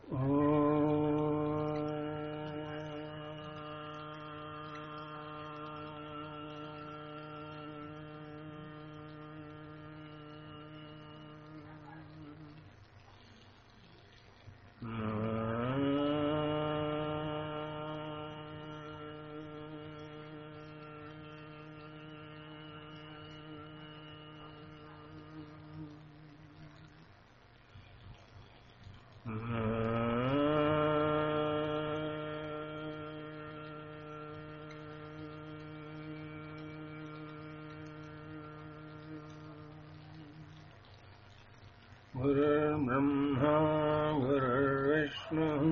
गुरुर्ब्रह्मा गुरुर्विष्णुः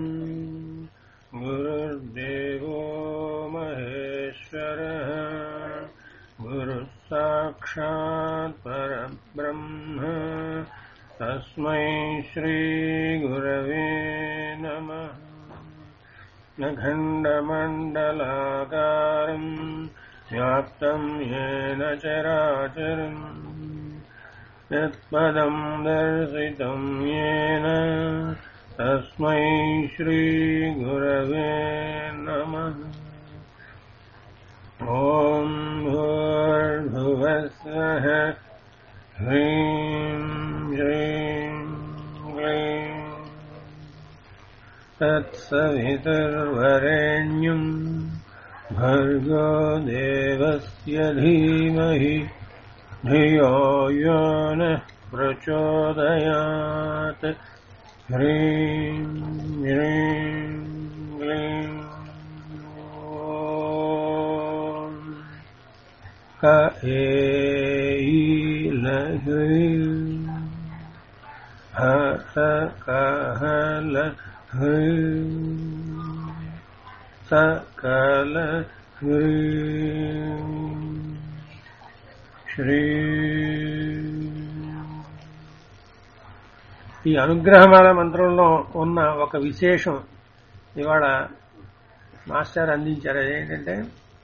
गुरुर्देवो महेश्वरः गुरुः साक्षात् परब्रह्म तस्मै श्रीगुरवे नमः न खण्डमण्डलाकारम् व्याप्तम् येन चराचरम् यत्पदम् दर्शितम् येन तस्मै श्रीगुरवे नमः ॐ भूर्भुवस्वः ह्रीं श्रीं क्लीं तत्सवितुर्वरेण्यम् भर्गो देवस्य धीमहि धियो यो नः प्रचोदयात् ह्रीं ह्रीं क्लीं ॐ क एलह्रीं ह स कहल ह्रीं सकल ह्रीं శ్రీ ఈ అనుగ్రహమాల మంత్రంలో ఉన్న ఒక విశేషం ఇవాళ మాస్టర్ అందించారు అదేంటంటే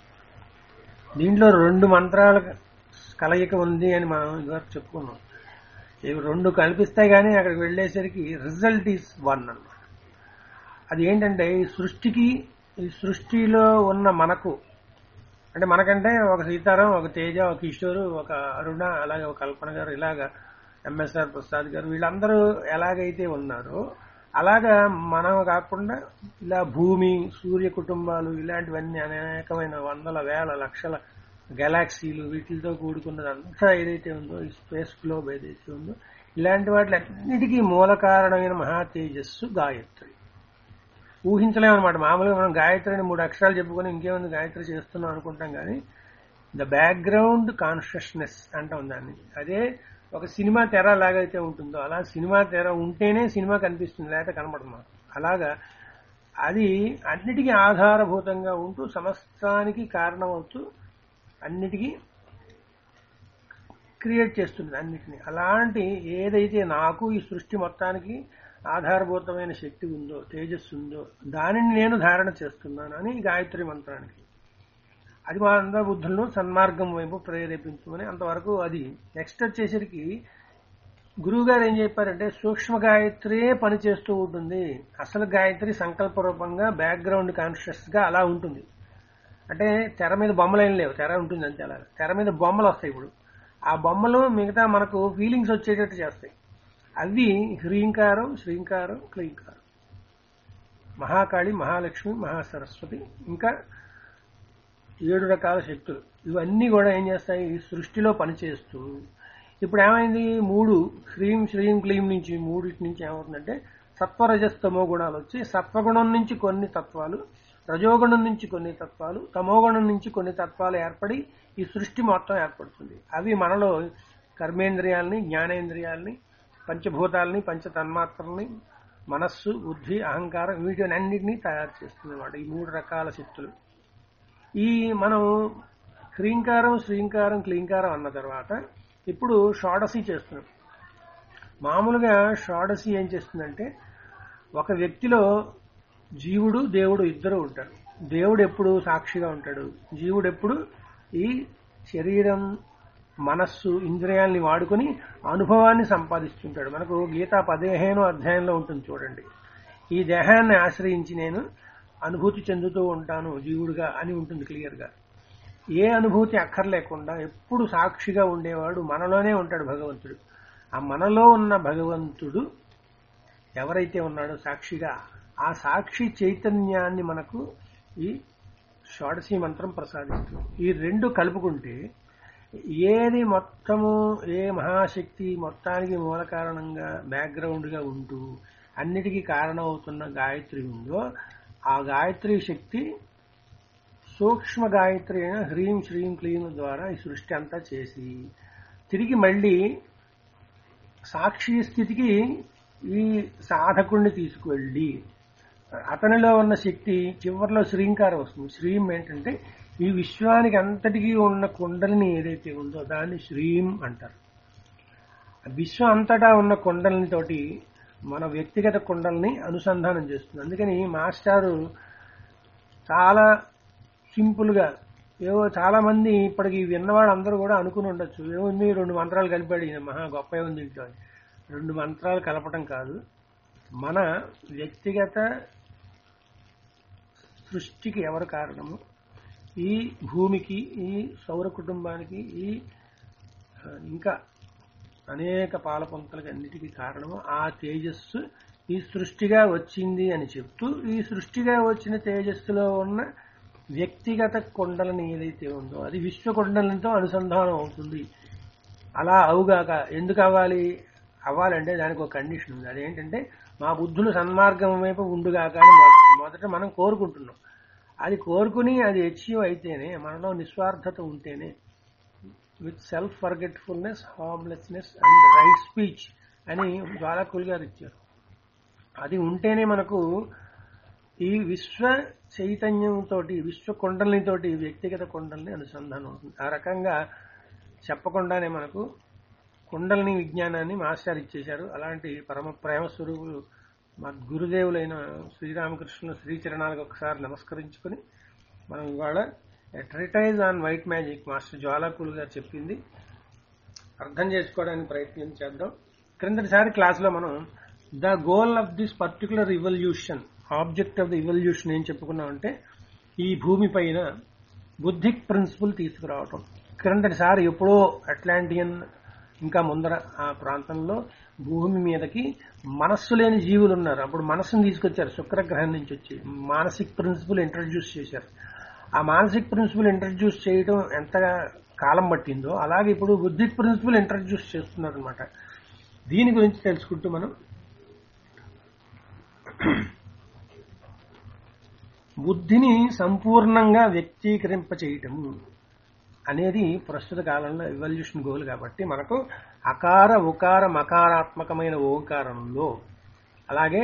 దీంట్లో రెండు మంత్రాల కలయిక ఉంది అని మనం ఇదివరకు చెప్పుకున్నాం ఇవి రెండు కల్పిస్తాయి కానీ అక్కడికి వెళ్ళేసరికి రిజల్ట్ ఈస్ వన్ అన్నమాట అది ఏంటంటే ఈ సృష్టికి ఈ సృష్టిలో ఉన్న మనకు అంటే మనకంటే ఒక సీతారాం ఒక తేజ ఒక కిషోర్ ఒక అరుణ అలాగే ఒక కల్పన గారు ఇలాగా ఎంఎస్ఆర్ ప్రసాద్ గారు వీళ్ళందరూ ఎలాగైతే ఉన్నారో అలాగా మనం కాకుండా ఇలా భూమి సూర్య కుటుంబాలు ఇలాంటివన్నీ అనేకమైన వందల వేల లక్షల గెలాక్సీలు వీటితో కూడుకున్నదంతా ఏదైతే ఉందో ఈ స్పేస్ గ్లోబ్ ఏదైతే ఉందో ఇలాంటి వాటిలన్నిటికీ మూల కారణమైన మహా తేజస్సు గాయత్రి ఊహించలేమన్నమాట మామూలుగా మనం గాయత్రిని మూడు అక్షరాలు చెప్పుకొని ఇంకేముంది గాయత్రి చేస్తున్నాం అనుకుంటాం కానీ ద బ్యాక్గ్రౌండ్ కాన్షియస్నెస్ అంటాం దాన్ని అదే ఒక సినిమా తెర ఎలాగైతే ఉంటుందో అలా సినిమా తెర ఉంటేనే సినిమా కనిపిస్తుంది లేకపోతే కనపడదు మాకు అలాగా అది అన్నిటికీ ఆధారభూతంగా ఉంటూ సమస్తానికి కారణమవుతూ అన్నిటికీ క్రియేట్ చేస్తుంది అన్నిటిని అలాంటి ఏదైతే నాకు ఈ సృష్టి మొత్తానికి ఆధారభూతమైన శక్తి ఉందో తేజస్సు ఉందో దానిని నేను ధారణ చేస్తున్నాను అని గాయత్రి మంత్రానికి అది మా అందరి బుద్ధులను సన్మార్గం వైపు ప్రేరేపించమని అంతవరకు అది నెక్స్ట్ వచ్చేసరికి గురువు గారు ఏం చెప్పారంటే సూక్ష్మ గాయత్రియే పనిచేస్తూ ఉంటుంది అసలు గాయత్రి సంకల్ప రూపంగా బ్యాక్గ్రౌండ్ కాన్షియస్ గా అలా ఉంటుంది అంటే తెర మీద బొమ్మలు ఏం లేవు తెర ఉంటుంది అంతే అలా తెర మీద బొమ్మలు వస్తాయి ఇప్పుడు ఆ బొమ్మలు మిగతా మనకు ఫీలింగ్స్ వచ్చేటట్టు చేస్తాయి అవి హ్రీంకారం శ్రీంకారం క్లీంకారం మహాకాళి మహాలక్ష్మి మహాసరస్వతి ఇంకా ఏడు రకాల శక్తులు ఇవన్నీ కూడా ఏం చేస్తాయి ఈ సృష్టిలో పనిచేస్తూ ఇప్పుడు ఏమైంది మూడు హ్రీం శ్రీం క్లీం నుంచి మూడిటి నుంచి ఏమవుతుందంటే సత్వరజస్తమో గుణాలు వచ్చి సత్వగుణం నుంచి కొన్ని తత్వాలు రజోగుణం నుంచి కొన్ని తత్వాలు తమోగుణం నుంచి కొన్ని తత్వాలు ఏర్పడి ఈ సృష్టి మొత్తం ఏర్పడుతుంది అవి మనలో కర్మేంద్రియాలని జ్ఞానేంద్రియాలని పంచభూతాలని పంచ తన్మాత్రల్ని మనస్సు బుద్ధి అహంకారం వీటిని అన్నిటినీ తయారు చేస్తుంది అన్నమాట ఈ మూడు రకాల శక్తులు ఈ మనం హ్రీంకారం శ్రీంకారం క్లీంకారం అన్న తర్వాత ఇప్పుడు షోడసి చేస్తున్నాం మామూలుగా షోడసి ఏం చేస్తుందంటే ఒక వ్యక్తిలో జీవుడు దేవుడు ఇద్దరు ఉంటారు దేవుడు ఎప్పుడు సాక్షిగా ఉంటాడు జీవుడు ఎప్పుడు ఈ శరీరం మనస్సు ఇంద్రియాల్ని వాడుకొని అనుభవాన్ని సంపాదిస్తుంటాడు మనకు గీత పదిహేను అధ్యాయంలో ఉంటుంది చూడండి ఈ దేహాన్ని ఆశ్రయించి నేను అనుభూతి చెందుతూ ఉంటాను జీవుడిగా అని ఉంటుంది క్లియర్గా ఏ అనుభూతి అక్కర్లేకుండా ఎప్పుడు సాక్షిగా ఉండేవాడు మనలోనే ఉంటాడు భగవంతుడు ఆ మనలో ఉన్న భగవంతుడు ఎవరైతే ఉన్నాడో సాక్షిగా ఆ సాక్షి చైతన్యాన్ని మనకు ఈ షోడశీ మంత్రం ప్రసాదిస్తుంది ఈ రెండు కలుపుకుంటే ఏది మొత్తము ఏ మహాశక్తి మొత్తానికి మూల కారణంగా బ్యాక్గ్రౌండ్గా ఉంటూ అన్నిటికీ కారణమవుతున్న గాయత్రి ఉందో ఆ గాయత్రి శక్తి సూక్ష్మ గాయత్రి అయిన హ్రీం శ్రీం క్లీం ద్వారా ఈ సృష్టి అంతా చేసి తిరిగి మళ్ళీ సాక్షి స్థితికి ఈ సాధకుణ్ణి తీసుకువెళ్ళి అతనిలో ఉన్న శక్తి చివరిలో శ్రీంకారం వస్తుంది శ్రీం ఏంటంటే ఈ విశ్వానికి అంతటికీ ఉన్న కుండలిని ఏదైతే ఉందో దాన్ని శ్రీం అంటారు విశ్వం అంతటా ఉన్న కుండలినితోటి మన వ్యక్తిగత కుండల్ని అనుసంధానం చేస్తుంది అందుకని మాస్టారు చాలా సింపుల్ గా ఏవో చాలా మంది ఇప్పటికి విన్నవాడు అందరూ కూడా అనుకుని ఉండొచ్చు ఏముంది రెండు మంత్రాలు కలిపాడు ఈయన మహా గొప్ప ఉంది ఇంట్లో అని. రెండు మంత్రాలు కలపటం కాదు మన వ్యక్తిగత సృష్టికి ఎవరు కారణము ఈ భూమికి ఈ సౌర కుటుంబానికి ఈ ఆ, ఇంకా అనేక పాలపంతలకు అన్నిటికీ కారణము ఆ తేజస్సు ఈ సృష్టిగా వచ్చింది అని చెప్తూ ఈ సృష్టిగా వచ్చిన తేజస్సులో ఉన్న వ్యక్తిగత కొండలని ఏదైతే ఉందో అది విశ్వ కొండలతో అనుసంధానం అవుతుంది అలా అవుగాక ఎందుకు అవ్వాలి అవ్వాలంటే దానికి ఒక కండిషన్ ఉంది అదేంటంటే మా బుద్ధులు సన్మార్గం వైపు ఉండుగాక అని మొద- మొదట మనం కోరుకుంటున్నాం అది కోరుకుని అది అచీవ్ అయితేనే మనలో నిస్వార్థత ఉంటేనే with self forgetfulness harmlessness and right speech అని జ్వాలకులు గారు ఇచ్చారు అది ఉంటేనే మనకు ఈ విశ్వ చైతన్యంతో విశ్వ కొండలతోటి వ్యక్తిగత కొండల్ని అనుసంధానం అవుతుంది ఆ రకంగా చెప్పకుండానే మనకు కుండలిని విజ్ఞానాన్ని మాస్టర్ ఇచ్చేశారు అలాంటి పరమ ప్రేమ స్వరూపులు మా గురుదేవులైన శ్రీరామకృష్ణుల శ్రీచరణాలకు ఒకసారి నమస్కరించుకొని మనం ఇవాళ treatise on white magic master Djwhal Khul గారు చెప్పింది అర్థం చేసుకోవడానికి ప్రయత్నం చేద్దాం క్రిందటిసారి క్లాస్లో మనం the goal of this particular evolution objective of the evolution ఏం చెప్పుకున్నామంటే ఈ భూమి పైన బుద్ధిక్ ప్రిన్సిపల్ తీసుకురావటం క్రిందటిసారి ఎప్పుడో అట్లాంటియన్ ఇంకా ముందర ఆ ప్రాంతంలో భూమి మీదకి మనస్సు లేని జీవులు ఉన్నారు అప్పుడు మనస్సును తీసుకొచ్చారు శుక్రగ్రహం నుంచి వచ్చి మానసిక్ ప్రిన్సిపల్ ఇంట్రడ్యూస్ చేశారు ఆ మానసిక్ ప్రిన్సిపల్ ఇంట్రడ్యూస్ చేయడం ఎంత కాలం పట్టిందో అలాగే ఇప్పుడు బుద్ధిక్ ప్రిన్సిపల్ ఇంట్రడ్యూస్ చేస్తున్నారు అనమాట దీని గురించి తెలుసుకుంటూ మనం బుద్ధిని సంపూర్ణంగా వ్యక్తీకరింప చేయటము అనేది ప్రస్తుత కాలంలో ఎవల్యూషన్ గోల్ కాబట్టి మనకు అకార ఉకార మకారాత్మకమైన ఓంకారంలో అలాగే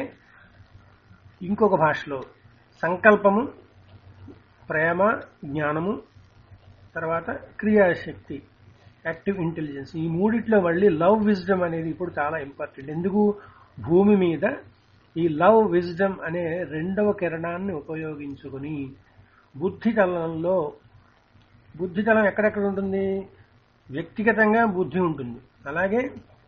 ఇంకొక భాషలో సంకల్పము ప్రేమ జ్ఞానము తర్వాత క్రియాశక్తి యాక్టివ్ ఇంటెలిజెన్స్ ఈ మూడిట్లో మళ్ళీ లవ్ విజ్డమ్ అనేది ఇప్పుడు చాలా ఇంపార్టెంట్ ఎందుకు భూమి మీద ఈ లవ్ విజ్డమ్ అనే రెండవ కిరణాన్ని ఉపయోగించుకుని బుద్ధితలంలో బుద్ధితలం ఎక్కడెక్కడ ఉంటుంది వ్యక్తిగతంగా బుద్ధి ఉంటుంది అలాగే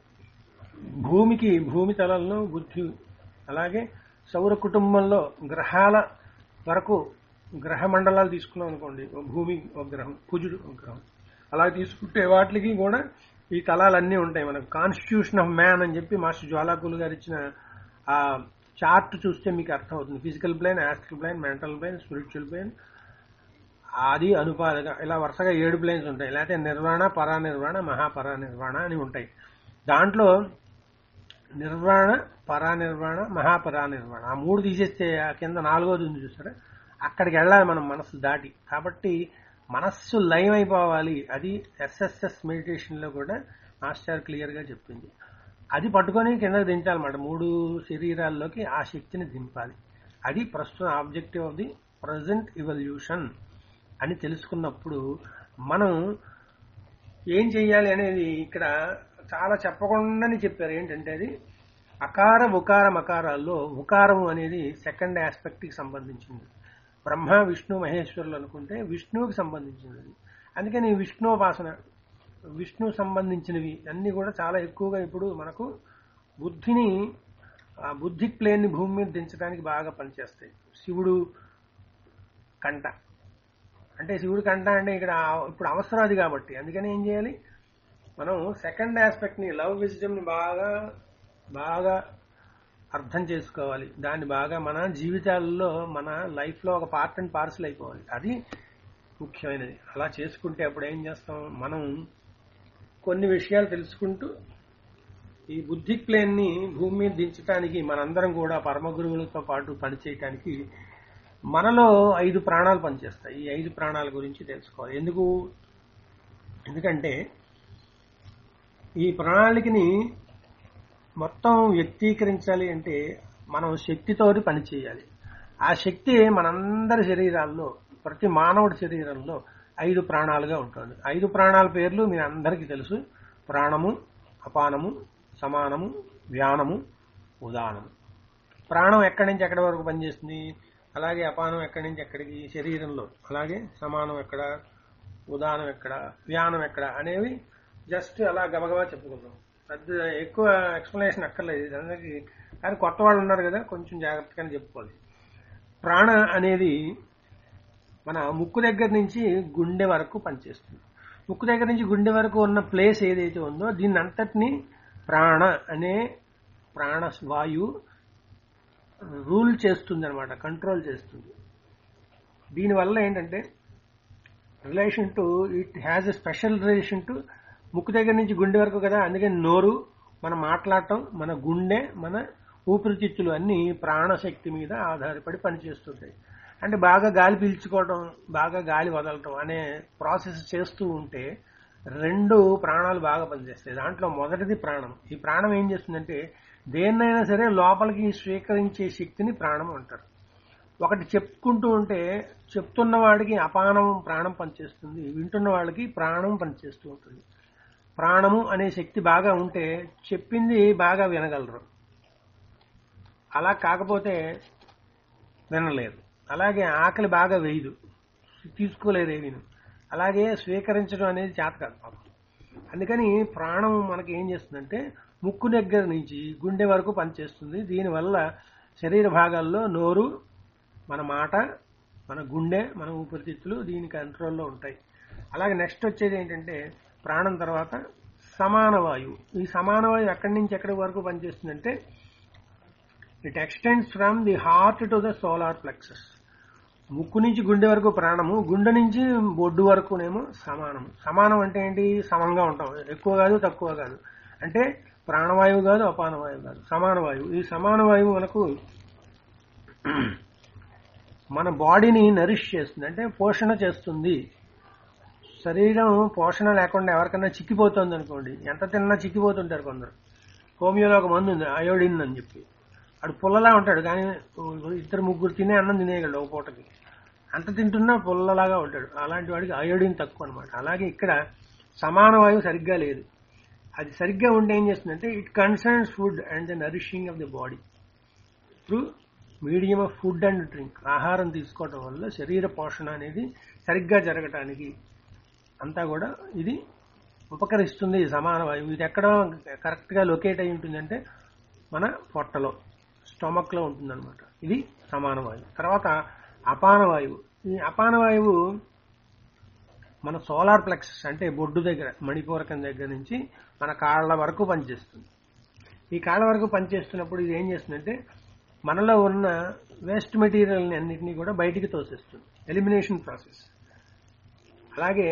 భూమికి భూమి తలంలో బుద్ధి అలాగే సౌర కుటుంబంలో గ్రహాల వరకు గ్రహ మండలాలు తీసుకున్నాం అనుకోండి ఒక భూమి ఒక గ్రహం కుజుడు ఒక గ్రహం అలా తీసుకుంటే వాటికి కూడా ఈ తలాలన్నీ ఉంటాయి మనకు కాన్స్టిట్యూషన్ ఆఫ్ మ్యాన్ అని చెప్పి మాస్టర్ జ్వాలాకులు గారు ఇచ్చిన ఆ చార్ట్ చూస్తే మీకు అర్థమవుతుంది physical plane astral plane mental plane spiritual plane ఆది అనుపాదక ఇలా వరుసగా ఏడు ప్లేన్స్ ఉంటాయి లేకపోతే నిర్వాణ పరానిర్వాణ మహాపరానిర్వాణ అని ఉంటాయి దాంట్లో నిర్వాణ పరానిర్వాణ మహాపరానిర్వాణ ఆ మూడు తీసేస్తే ఆ కింద నాలుగోది ఉంది చూసారా అక్కడికి వెళ్ళాలి మనం మనస్సు దాటి కాబట్టి మనస్సు లయం అయిపోవాలి అది ఎస్ఎస్ఎస్ మెడిటేషన్ లో కూడా మాస్టర్ క్లియర్ గా చెప్పింది అది పట్టుకొని కిందకి దించాలన్నమాట మూడు శరీరాల్లోకి ఆ శక్తిని దింపాలి అది ప్రస్తుతం objective of the present evolution అని తెలుసుకున్నప్పుడు మనం ఏం చెయ్యాలి అనేది ఇక్కడ చాలా చెప్పకుండానే చెప్పారు ఏంటంటే అది అకార ఉకార మకారాల్లో ఉకారం అనేది సెకండ్ ఆస్పెక్ట్ కి సంబంధించింది బ్రహ్మ విష్ణు మహేశ్వరులు అనుకుంటే విష్ణువుకి సంబంధించినది అందుకని విష్ణుోపాసన విష్ణు సంబంధించినవి అన్ని కూడా చాలా ఎక్కువగా ఇప్పుడు మనకు బుద్ధిని ఆ బుద్ధిక్ ప్లేన్ ని భూమి మీద దించడానికి బాగా పనిచేస్తాయి శివుడు కంట అంటే శివుడు కంట అంటే ఇక్కడ ఇప్పుడు అవసరం అది కాబట్టి అందుకని ఏం చేయాలి మనం సెకండ్ ఆస్పెక్ట్ ని లవ్ విజిటమ్ ని బాగా బాగా అర్థం చేసుకోవాలి దాన్ని బాగా మన జీవితాల్లో మన లైఫ్ లో ఒక పార్ట్ అండ్ పార్సల్ అయిపోవాలి అది ముఖ్యమైనది అలా చేసుకుంటే అప్పుడు ఏం చేస్తాం మనం కొన్ని విషయాలు తెలుసుకుంటూ ఈ బుద్ధి ప్లేన్ ని భూమి మీద దించడానికి మనందరం కూడా పరమ గురువులతో పాటు పనిచేయటానికి మనలో ఐదు ప్రాణాలు పనిచేస్తాయి ఈ ఐదు ప్రాణాల గురించి తెలుసుకోవాలి ఎందుకు ఎందుకంటే ఈ ప్రణాళికని మొత్తం వ్యక్తీకరించాలి అంటే మనం శక్తితోటి పనిచేయాలి ఆ శక్తి మనందరి శరీరాల్లో ప్రతి మానవుడి శరీరంలో ఐదు ప్రాణాలుగా ఉంటుంది ఐదు ప్రాణాల పేర్లు మీ అందరికీ తెలుసు ప్రాణము అపానము సమానము వ్యానము ఉదానము ప్రాణం ఎక్కడి నుంచి ఎక్కడి వరకు పనిచేస్తుంది అలాగే అపానం ఎక్కడి నుంచి ఎక్కడికి శరీరంలో అలాగే సమానం ఎక్కడ ఉదానం ఎక్కడ వ్యానం ఎక్కడ అనేవి జస్ట్ అలా గబగబా చెప్పుకుందాం పెద్ద ఎక్కువ ఎక్స్ప్లెనేషన్ అక్కర్లేదు ఇది అందరికీ కానీ కొత్త వాళ్ళు ఉన్నారు కదా కొంచెం జాగ్రత్తగానే చెప్పుకోవాలి ప్రాణ అనేది మన ముక్కు దగ్గర నుంచి గుండె వరకు పనిచేస్తుంది ముక్కు దగ్గర నుంచి గుండె వరకు ఉన్న ప్లేస్ ఏదైతే ఉందో దీన్ని అంతటిని ప్రాణ అనే ప్రాణ వాయువు రూల్ చేస్తుంది అనమాట కంట్రోల్ చేస్తుంది దీనివల్ల ఏంటంటే relation to it has a special relation to ముక్కు దగ్గర నుంచి గుండె వరకు కదా అందుకని నోరు మనం మాట్లాడటం మన గుండె మన ఊపిరితిత్తులు అన్ని ప్రాణశక్తి మీద ఆధారపడి పనిచేస్తుంటాయి అంటే బాగా గాలి పీల్చుకోవడం బాగా గాలి వదలటం అనే ప్రాసెస్ చేస్తూ ఉంటే రెండు ప్రాణాలు బాగా పనిచేస్తాయి దాంట్లో మొదటిది ప్రాణం ఈ ప్రాణం ఏం చేస్తుందంటే దేన్నైనా సరే లోపలికి స్వీకరించే శక్తిని ప్రాణం అంటారు ఒకటి చెప్పుకుంటూ ఉంటే చెప్తున్న వాడికి అపానం ప్రాణం పనిచేస్తుంది వింటున్న వాళ్ళకి ప్రాణం పనిచేస్తూ ఉంటుంది ప్రాణము అనే శక్తి బాగా ఉంటే చెప్పింది బాగా వినగలరు అలా కాకపోతే వినలేరు అలాగే ఆకలి బాగా వేయదు తీసుకోలేరు ఏమీను అలాగే స్వీకరించడం అనేది చేత కాదు పాపం అందుకని ప్రాణం మనకి ఏం చేస్తుందంటే ముక్కు దగ్గర నుంచి గుండె వరకు పనిచేస్తుంది దీనివల్ల శరీర భాగాల్లో నోరు మన మాట మన గుండె మన ఊపిరితిత్తులు దీని కంట్రోల్లో ఉంటాయి అలాగే నెక్స్ట్ వచ్చేది ఏంటంటే ప్రాణం తర్వాత సమాన వాయువు ఈ సమాన వాయువు ఎక్కడి నుంచి ఎక్కడి వరకు పనిచేస్తుందంటే it extends from the heart to the solar plexus ముక్కు నుంచి గుండె వరకు ప్రాణము గుండె నుంచి బొడ్డు వరకునేమో సమానము సమానం అంటే ఏంటి సమంగా ఉంటాం ఎక్కువ కాదు తక్కువ కాదు అంటే ప్రాణవాయువు కాదు అపానవాయువు కాదు సమాన వాయువు ఈ సమాన వాయువు మనకు మన బాడీని నరిష్ చేస్తుంది అంటే పోషణ చేస్తుంది శరీరం పోషణ లేకుండా ఎవరికైనా చిక్కిపోతుంది అనుకోండి ఎంత తిన్నా చిక్కిపోతుంటారు కొందరు హోమియోలో ఒక మందు ఉంది అయోడిన్ అని చెప్పి అడు పుల్లలా ఉంటాడు కానీ ఇద్దరు ముగ్గురు తినే అన్నం తినేయగలడు ఒక పూటకి అంత తింటున్నా పుల్లలాగా ఉంటాడు అలాంటి వాడికి అయోడిన్ తక్కువ అనమాట అలాగే ఇక్కడ సమాన వాయువు సరిగ్గా లేదు అది సరిగ్గా ఉంటే ఏం చేస్తుందంటే it concerns food and the nourishing of the body through medium of food and drink ఆహారం తీసుకోవడం వల్ల శరీర పోషణ అనేది సరిగ్గా జరగటానికి అంతా కూడా ఇది ఉపకరిస్తుంది ఈ సమాన వాయువు ఇది ఎక్కడ కరెక్ట్ గా లొకేట్ అయి ఉంటుందంటే మన పొట్టలో స్టమక్ లో ఉంటుందన్నమాట ఇది సమాన వాయువు తర్వాత అపాన వాయువు ఈ అపాన వాయువు మన సోలార్ ప్లెక్సెస్ అంటే బొడ్డు దగ్గర మణిపూరకం దగ్గర నుంచి మన కాళ్ళ వరకు పనిచేస్తుంది ఈ కాళ్ళ వరకు పనిచేస్తున్నప్పుడు ఇది ఏం చేస్తుందంటే మనలో ఉన్న వేస్ట్ మెటీరియల్ని అన్నింటినీ కూడా బయటికి తోసేస్తుంది ఎలిమినేషన్ ప్రాసెస్ అలాగే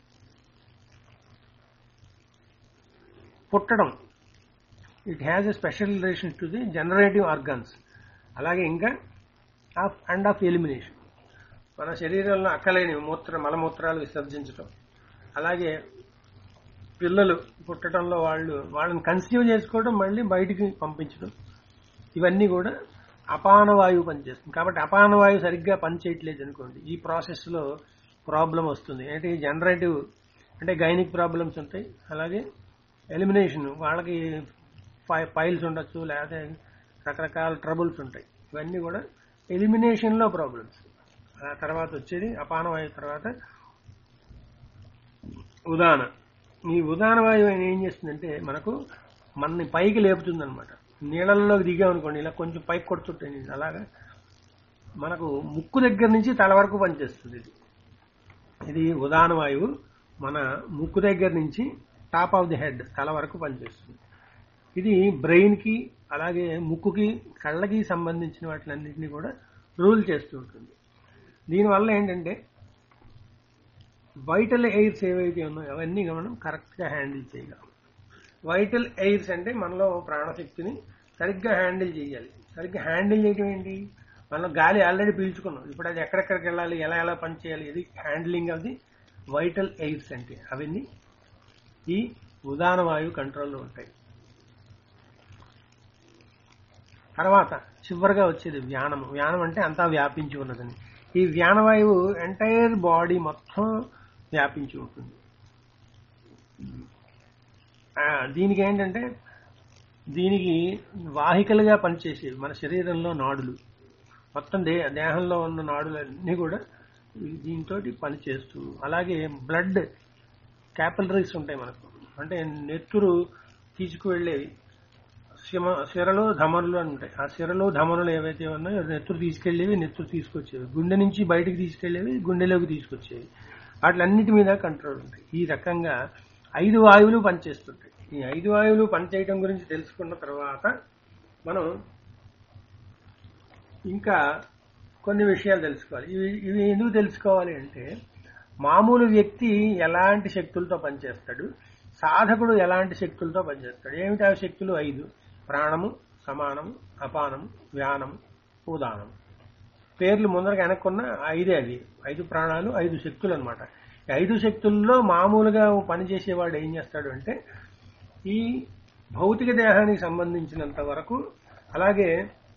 పుట్టడం it has a special relation to the generative organs అలాగే ఇంకా ఆఫ్ అండ్ ఆఫ్ ఎలిమినేషన్ మన శరీరంలో అక్కలేని మూత్ర మలమూత్రాలు విసర్జించడం అలాగే పిల్లలు పుట్టడంలో వాళ్ళు వాళ్ళని కన్సీవ్ చేసుకోవడం మళ్ళీ బయటికి పంపించడం ఇవన్నీ కూడా అపాన వాయువు పనిచేస్తుంది కాబట్టి అపాన వాయువు సరిగ్గా పనిచేయట్లేదు అనుకోండి ఈ ప్రాసెస్ లో ప్రాబ్లం వస్తుంది అంటే జనరేటివ్ అంటే గైనిక్ ప్రాబ్లమ్స్ ఉంటాయి అలాగే ఎలిమినేషన్ వాళ్ళకి పైల్స్ ఉండొచ్చు లేకపోతే రకరకాల ట్రబుల్స్ ఉంటాయి ఇవన్నీ కూడా ఎలిమినేషన్ లో ప్రాబ్లమ్స్ ఆ తర్వాత వచ్చేది అపాన వాయువు తర్వాత ఉదాన ఈ ఉదాన వాయువు ఏం చేస్తుందంటే మనకు మనని పైకి లేపుతుంది అనమాట నీళ్ళల్లోకి దిగామనుకోండి ఇలా కొంచెం పైకి కొడుతుంటాయి నీళ్ళు అలాగా మనకు ముక్కు దగ్గర నుంచి తల వరకు పనిచేస్తుంది ఇది ఇది ఉదాన వాయువు మన ముక్కు దగ్గర నుంచి టాప్ ఆఫ్ ది హెడ్ తల వరకు పనిచేస్తుంది ఇది బ్రెయిన్ కి అలాగే ముక్కుకి కళ్ళకి సంబంధించిన వాటిలన్నింటినీ కూడా రూల్ చేస్తూ ఉంటుంది దీనివల్ల ఏంటంటే వైటల్ ఎయిర్స్ ఏవైతే ఉన్నాయో అవన్నీ మనం కరెక్ట్గా హ్యాండిల్ చేయగలం వైటల్ ఎయిర్స్ అంటే మనలో ప్రాణశక్తిని సరిగ్గా హ్యాండిల్ చేయాలి సరిగ్గా హ్యాండిల్ చేయడం ఏంటి మనం గాలి ఆల్రెడీ పీల్చుకున్నాం ఇప్పుడు అది ఎక్కడెక్కడికి వెళ్ళాలి ఎలా ఎలా పనిచేయాలి ఇది handling of the vital airs అంటే అవన్నీ ఈ ఉదాన వాయువు కంట్రోల్లో ఉంటాయి తర్వాత చివరిగా వచ్చేది వ్యానము వ్యానం అంటే అంతా వ్యాపించి ఉన్నదని ఈ వ్యానవాయువు ఎంటైర్ బాడీ మొత్తం వ్యాపించి ఉంటుంది ఆ, దీనికి ఏంటంటే దీనికి వాహికలుగా పనిచేసేవి మన శరీరంలో నాడులు మొత్తం దే దేహంలో ఉన్న నాడులన్నీ కూడా దీంతో పనిచేస్తూ అలాగే బ్లడ్ క్యాపిలరీస్ ఉంటాయి మనకు అంటే నెత్తురు తీసుకువెళ్ళేవి శిమ సిరలు ధమనులు అని ఉంటాయి ఆ సిరలు ధమనులు ఏవైతే ఉన్నాయో నెత్తురు తీసుకెళ్లేవి నెత్తురు తీసుకొచ్చేవి గుండె నుంచి బయటికి తీసుకెళ్లేవి గుండెలోకి తీసుకొచ్చేవి వాటిలన్నిటి మీద కంట్రోల్ ఉంటాయి ఈ రకంగా ఐదు వాయువులు పనిచేస్తుంటాయి ఈ ఐదు వాయువులు పనిచేయటం గురించి తెలుసుకున్న తర్వాత మనం ఇంకా కొన్ని విషయాలు తెలుసుకోవాలి ఇవి ఇవి ఎందుకు తెలుసుకోవాలి అంటే మామూలు వ్యక్తి ఎలాంటి శక్తులతో పనిచేస్తాడు సాధకుడు ఎలాంటి శక్తులతో పనిచేస్తాడు ఏమిటి ఆ శక్తులు ఐదు ప్రాణము సమానము అపానము వ్యానము ఉదానము పేర్లు ముందరకు వెనక్కున్న ఐదే అది ఐదు ప్రాణాలు ఐదు శక్తులు అనమాట ఈ ఐదు శక్తుల్లో మామూలుగా పనిచేసేవాడు ఏం చేస్తాడు అంటే ఈ భౌతిక దేహానికి సంబంధించినంత వరకు అలాగే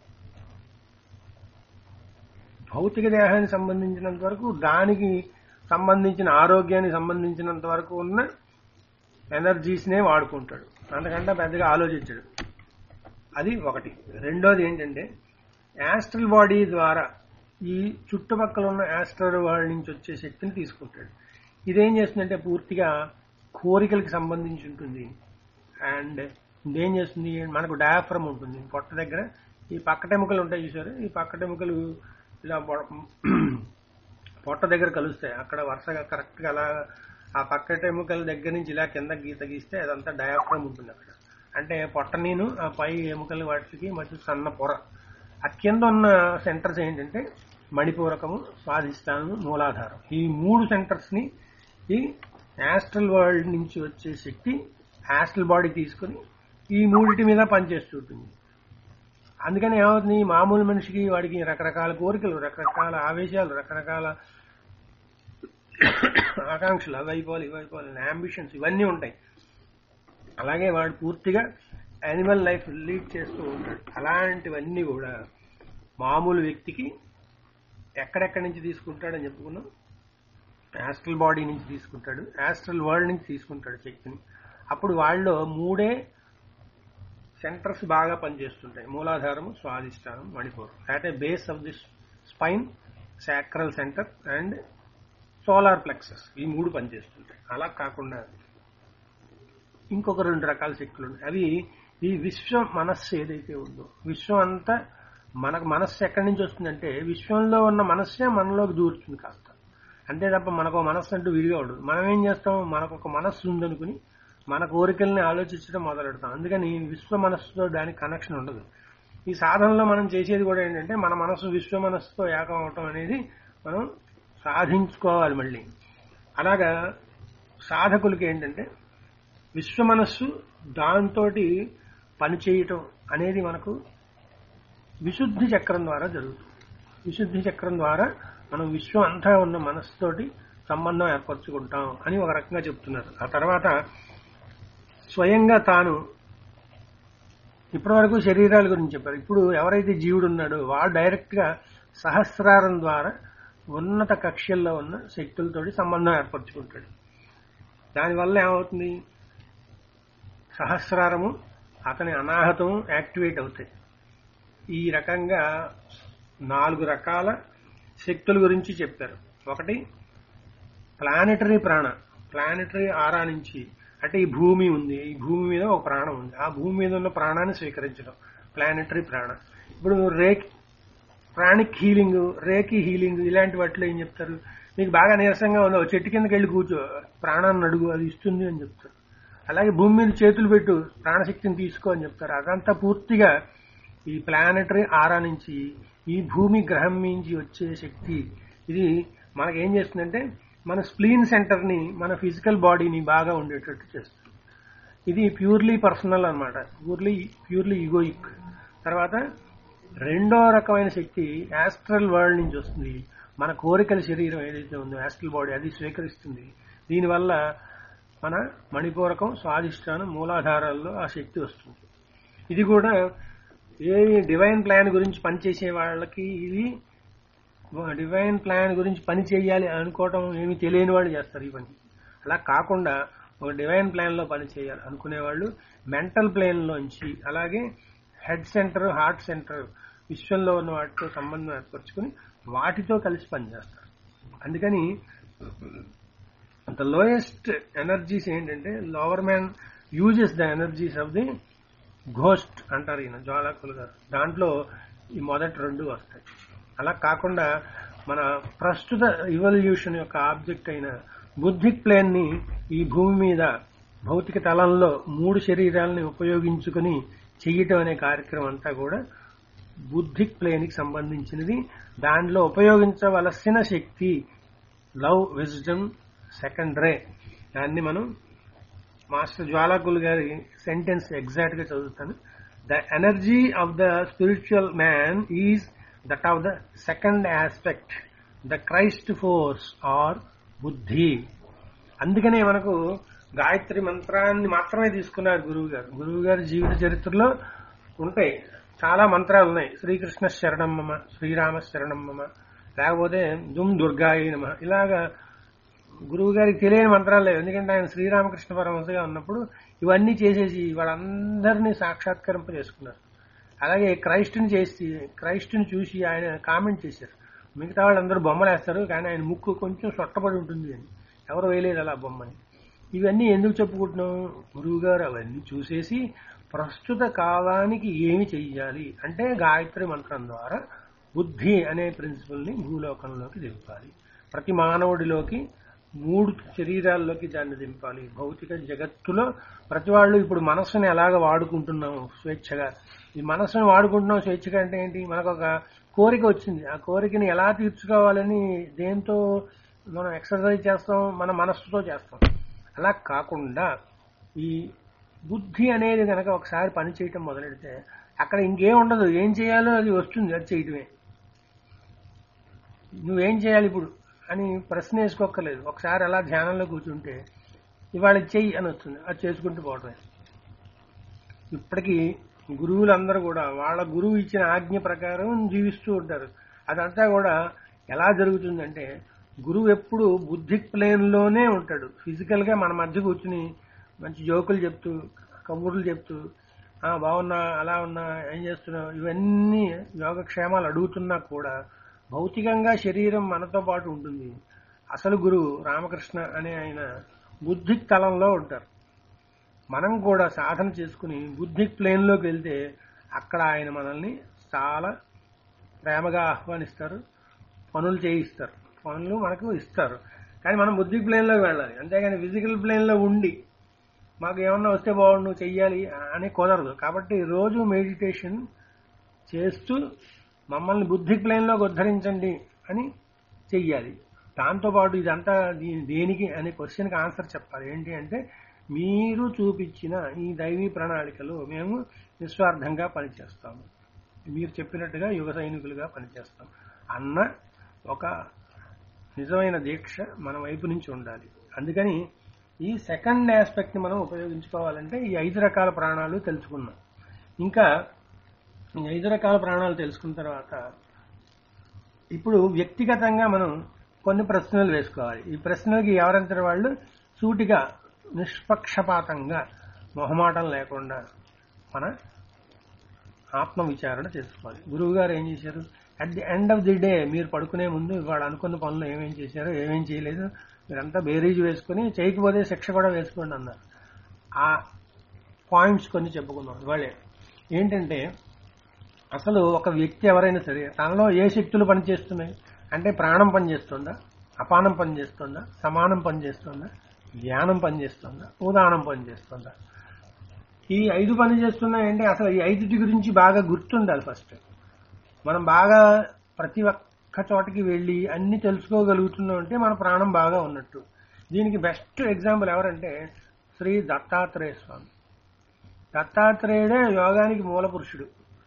భౌతిక దేహానికి సంబంధించినంత వరకు దానికి సంబంధించిన ఆరోగ్యానికి సంబంధించినంత వరకు ఉన్న ఎనర్జీస్ నే వాడుకుంటాడు అంతకంటే పెద్దగా ఆలోచించడు అది ఒకటి రెండోది ఏంటంటే యాస్ట్రల్ బాడీ ద్వారా ఈ చుట్టుపక్కల ఉన్న యాస్ట్రల్ బాడీ నుంచి వచ్చే శక్తిని తీసుకుంటాడు ఇదేం చేస్తుందంటే పూర్తిగా కోరికలకు సంబంధించి ఉంటుంది అండ్ ఇదేం చేస్తుంది మనకు డయాఫ్రమ్ ఉంటుంది పొట్ట దగ్గర ఈ పక్కటెముకలు ఉంటాయి చూసారు ఈ పక్కటెముకలు ఇలా పొ- పొట్ట దగ్గర కలుస్తాయి అక్కడ వరుసగా కరెక్ట్ గా అలా ఆ పక్కటెముకల దగ్గర నుంచి ఇలా కింద గీత గీస్తే అదంతా డయాఫ్రమ్ ఉంటుంది అక్కడ అంటే పొట్ట నేను ఆ పై ఎముకల వాటికి మధ్య సన్న పొర ఆ కింద ఉన్న సెంటర్స్ ఏంటంటే మణిపూరకము స్వాధిష్టానము మూలాధారం ఈ మూడు సెంటర్స్ ని ఈ యాస్ట్రల్ వరల్డ్ నుంచి వచ్చే శక్తి యాస్ట్రల్ బాడీ తీసుకుని ఈ మూడిటి మీద పనిచేస్తుంటుంది అందుకని ఏమవుతుంది మామూలు మనిషికి వాడికి రకరకాల కోరికలు రకరకాల ఆవేశాలు రకరకాల ఆకాంక్షలు అవి అయిపోవాలి ఇవి అయిపోవాలి అంబిషన్స్ ఇవన్నీ ఉంటాయి అలాగే వాడు పూర్తిగా యానిమల్ లైఫ్ లీడ్ చేస్తూ ఉంటాడు అలాంటివన్నీ కూడా మామూలు వ్యక్తికి ఎక్కడెక్కడి నుంచి తీసుకుంటాడని చెప్పుకున్నాం యాస్ట్రల్ బాడీ నుంచి తీసుకుంటాడు యాస్ట్రల్ వరల్డ్ నుంచి తీసుకుంటాడు శక్తిని అప్పుడు వాళ్ళలో మూడే సెంటర్స్ బాగా పనిచేస్తుంటాయి మూలాధారము స్వాధిష్టానం మణిపూర్ అంటే base of this spine sacral centre and solar plexus ఈ మూడు పనిచేస్తుంటాయి అలా కాకుండా ఇంకొక రెండు రకాల శక్తులు ఉన్నాయి అవి ఈ విశ్వ మనస్సు ఏదైతే ఉందో విశ్వం అంతా మనకు మనస్సు ఎక్కడి నుంచి వస్తుందంటే విశ్వంలో ఉన్న మనస్సే మనలోకి దూరుతుంది కాస్త అంతే తప్ప మనకు ఒక మనస్సు అంటూ విడిగా ఉండదు మనం ఏం చేస్తాం మనకు ఒక మనస్సు ఉందనుకుని మన కోరికల్ని ఆలోచించడం మొదలెడతాం అందుకని విశ్వ మనస్సుతో దానికి కనెక్షన్ ఉండదు ఈ సాధనలో మనం చేసేది కూడా ఏంటంటే మన మనస్సు విశ్వ మనస్సుతో ఏకం అవటం అనేది మనం సాధించుకోవాలి మళ్ళీ అలాగా సాధకులకి ఏంటంటే విశ్వ మనస్సు దాంతో పని చేయటం అనేది మనకు విశుద్ధి చక్రం ద్వారా జరుగుతుంది విశుద్ధి చక్రం ద్వారా మనం విశ్వం అంతా ఉన్న మనస్సుతోటి సంబంధం ఏర్పరచుకుంటాం అని ఒక రకంగా చెప్తున్నారు ఆ తర్వాత స్వయంగా తాను ఇప్పటివరకు శరీరాల గురించి చెప్పారు ఇప్పుడు ఎవరైతే జీవుడు ఉన్నాడో వాడు డైరెక్ట్ గా సహస్రారం ద్వారా ఉన్నత కక్ష్యల్లో ఉన్న శక్తులతోటి సంబంధం ఏర్పరచుకుంటాడు దానివల్ల ఏమవుతుంది సహస్రారము అతని అనాహతం యాక్టివేట్ అవుతాయి ఈ రకంగా నాలుగు రకాల శక్తుల గురించి చెప్పారు ఒకటి ప్లానెటరీ ప్రాణ ప్లానెటరీ ఆరా నుంచి అంటే ఈ భూమి ఉంది ఈ భూమి మీద ఒక ప్రాణం ఉంది ఆ భూమి మీద ఉన్న ప్రాణాన్ని స్వీకరించడం ప్లానెటరీ ప్రాణ ఇప్పుడు రేక్ ప్రాణిక్ హీలింగ్ రేకి హీలింగ్ ఇలాంటి వాటిలో ఏం చెప్తారు మీకు బాగా నీరసంగా ఉందో చెట్టు కిందకి వెళ్ళి కూర్చో ప్రాణాన్ని అడుగు అది ఇస్తుంది అని చెప్తారు అలాగే భూమి మీద చేతులు పెట్టు ప్రాణశక్తిని తీసుకో అని చెప్తారు అదంతా పూర్తిగా ఈ ప్లానెటరీ ఆరా నుంచి ఈ భూమి గ్రహం నుంచి వచ్చే శక్తి ఇది మనకి ఏం చేస్తుందంటే మన స్ప్లీన్ సెంటర్ ని మన ఫిజికల్ బాడీని బాగా ఉండేటట్టు చేస్తుంది ఇది ప్యూర్లీ పర్సనల్ అన్నమాట ప్యూర్లీ ప్యూర్లీ ఈగోయిక్ తర్వాత రెండో రకమైన శక్తి యాస్ట్రల్ వరల్డ్ నుంచి వస్తుంది మన కోరికల శరీరం ఏదైతే ఉందో యాస్ట్రల్ బాడీ అది స్వీకరిస్తుంది దీనివల్ల మన మణిపూరకం స్వాధిష్టానం మూలాధారాల్లో ఆ శక్తి వస్తుంది ఇది కూడా ఏ డివైన్ ప్లాన్ గురించి పనిచేసే వాళ్ళకి ఇది డివైన్ ప్లాన్ గురించి పని చేయాలి అనుకోవటం ఏమి తెలియని వాళ్ళు చేస్తారు ఈ పని అలా కాకుండా ఒక డివైన్ ప్లాన్ లో పని చేయాలి అనుకునే వాళ్ళు మెంటల్ ప్లేన్ లోంచి అలాగే హెడ్ సెంటర్ హార్ట్ సెంటర్ విశ్వంలో ఉన్న వాటితో సంబంధం ఏర్పరచుకుని వాటితో కలిసి పనిచేస్తారు అందుకని ద లోయెస్ట్ ఎనర్జీస్ ఏంటంటే lower man uses the energies of the ghost అంటారు ఈయన జ్వాలాకులు గారు దాంట్లో ఈ మొదటి రెండు వస్తాయి అలా కాకుండా మన ప్రస్తుత ఇవల్యూషన్ యొక్క ఆబ్జెక్ట్ అయిన బుద్ధిక్ ప్లేన్ ని ఈ భూమి మీద భౌతిక తలంలో మూడు శరీరాలని ఉపయోగించుకుని చెయ్యటం అనే కార్యక్రమం అంతా కూడా బుద్ధిక్ ప్లేన్ కి సంబంధించినది దానిలో ఉపయోగించవలసిన శక్తి లవ్ విజ్డమ్ సెకండ్ రే దాన్ని మనం మాస్టర్ జ్వాలాకుల్ గారి సెంటెన్స్ ఎగ్జాక్ట్ గా చదువుతాను the energy of the spiritual man is that of the second aspect the Christ force or బుద్ధి అందుకనే మనకు గాయత్రి మంత్రాన్ని మాత్రమే తీసుకున్నారు గురువు గారు గురువు గారి జీవిత చరిత్రలో ఉంటాయి చాలా మంత్రాలు ఉన్నాయి శ్రీకృష్ణ శరణం మమ శ్రీరామ శరణం మమ లేకపోతే దుమ్ దుర్గాయి నమ ఇలాగా గురువు గారికి తెలియని మంత్రాలు లేవు ఎందుకంటే ఆయన శ్రీరామకృష్ణ పరమహంసగా ఉన్నప్పుడు ఇవన్నీ చేసేసి వాళ్ళందరినీ సాక్షాత్కరింప చేసుకున్నారు అలాగే క్రైస్ట్ని చేసి క్రైస్ట్ని చూసి ఆయన కామెంట్ చేశారు మిగతా వాళ్ళందరూ బొమ్మలు వేస్తారు కానీ ఆయన ముక్కు కొంచెం సొట్టబడి ఉంటుంది అని ఎవరు వేయలేదు అలా బొమ్మని ఇవన్నీ ఎందుకు చెప్పుకుంటున్నాం గురువు గారు అవన్నీ చూసేసి ప్రస్తుత కాలానికి ఏమి చెయ్యాలి అంటే గాయత్రి మంత్రం ద్వారా బుద్ధి అనే ప్రిన్సిపల్ ని భూలోకంలోకి దింపాలి ప్రతి మానవుడిలోకి మూడు శరీరాల్లోకి దాన్ని దింపాలి భౌతిక జగత్తులో ప్రతి వాళ్ళు ఇప్పుడు మనస్సుని ఎలాగ వాడుకుంటున్నాం స్వేచ్ఛగా ఈ మనస్సును వాడుకుంటున్నాం స్వేచ్ఛగా అంటే ఏంటి మనకు ఒక కోరిక వచ్చింది ఆ కోరికని ఎలా తీర్చుకోవాలని దేంతో మనం ఎక్సర్సైజ్ చేస్తాం మన మనస్సుతో చేస్తాం అలా కాకుండా ఈ బుద్ధి అనేది కనుక ఒకసారి పని చేయటం మొదలెడితే అక్కడ ఇంకేం ఉండదు ఏం చేయాలో అది వస్తుంది అది చేయటమే నువ్వేం చేయాలి ఇప్పుడు అని ప్రశ్న వేసుకోక్కర్లేదు ఒకసారి అలా ధ్యానంలో కూర్చుంటే ఇవాళ చెయ్యి అని వస్తుంది అది చేసుకుంటూ పోవటమే ఇప్పటికీ గురువులందరూ కూడా వాళ్ళ గురువు ఇచ్చిన ఆజ్ఞ ప్రకారం జీవిస్తూ ఉంటారు అదంతా కూడా ఎలా జరుగుతుందంటే గురువు ఎప్పుడు బుద్ధిక్ ప్లేన్ లోనే ఉంటాడు ఫిజికల్ గా మన మధ్య కూర్చుని మంచి జోకులు చెప్తూ కబుర్లు చెప్తూ ఆ బాగున్నా అలా ఉన్నా ఏం చేస్తున్నావు ఇవన్నీ యోగక్షేమాలు అడుగుతున్నా కూడా భౌతికంగా శరీరం మనతో పాటు ఉంటుంది అసలు గురువు రామకృష్ణ అనే ఆయన బుద్ధిక్ తలంలో ఉంటారు మనం కూడా సాధన చేసుకుని బుద్ధిక్ ప్లేన్ లోకి వెళ్తే అక్కడ ఆయన మనల్ని చాలా ప్రేమగా ఆహ్వానిస్తారు పనులు చేయిస్తారు పనులు మనకు ఇస్తారు కానీ మనం బుద్ధిక్ ప్లేన్ లోకి వెళ్ళాలి అంతేగాని ఫిజికల్ ప్లేన్ లో ఉండి మాకు ఏమన్నా వస్తే బాగుండు చెయ్యాలి అని కుదరదు కాబట్టి రోజు మెడిటేషన్ చేస్తూ మమ్మల్ని బుద్ధి ప్లేన్లోకి ఉద్ధరించండి అని చెయ్యాలి దాంతోపాటు ఇదంతా దీ- దేనికి అనే క్వశ్చన్కి ఆన్సర్ చెప్పాలి ఏంటి అంటే మీరు చూపించిన ఈ దైవీ ప్రణాళికలో మేము నిస్వార్థంగా పనిచేస్తాము మీరు చెప్పినట్టుగా యుగ సైనికులుగా పనిచేస్తాం అన్న ఒక నిజమైన దీక్ష మన వైపు నుంచి ఉండాలి అందుకని ఈ సెకండ్ ఆస్పెక్ట్ ని మనం ఉపయోగించుకోవాలంటే ఈ ఐదు రకాల ప్రాణాలు తెలుసుకున్నాం ఇంకా ఈ ఐదు రకాల ప్రాణాలు తెలుసుకున్న తర్వాత ఇప్పుడు వ్యక్తిగతంగా మనం కొన్ని ప్రశ్నలు వేసుకోవాలి ఈ ప్రశ్నలకి ఎవరంతటి వాళ్ళు సూటిగా నిష్పక్షపాతంగా మొహమాటం లేకుండా మన ఆత్మ విచారణ చేసుకోవాలి గురువు గారు ఏం చేశారు at the end of the day మీరు పడుకునే ముందు వాళ్ళు అనుకున్న పనులు ఏమేం చేశారో ఏమేం చేయలేదు మీరంతా బేరీజ్ వేసుకుని చేయకపోతే శిక్ష కూడా వేసుకోండి అన్నారు ఆ పాయింట్స్ కొన్ని చెప్పుకుందాం ఇవాళే ఏంటంటే అసలు ఒక వ్యక్తి ఎవరైనా సరే తనలో ఏ శక్తులు పనిచేస్తున్నాయి అంటే ప్రాణం పనిచేస్తుందా అపానం పనిచేస్తుందా సమానం పనిచేస్తుందా ధ్యానం పనిచేస్తుందా ఉదానం పనిచేస్తుందా ఈ ఐదు పని చేస్తున్నాయంటే అసలు ఈ ఐదుటి గురించి బాగా గుర్తుండాలి ఫస్ట్ మనం బాగా ప్రతి ఒక్క చోటకి వెళ్ళి అన్ని తెలుసుకోగలుగుతున్నాం అంటే మన ప్రాణం బాగా ఉన్నట్టు దీనికి బెస్ట్ ఎగ్జాంపుల్ ఎవరంటే శ్రీ దత్తాత్రేయ స్వామి దత్తాత్రేయుడే యోగానికి మూల పురుషుడు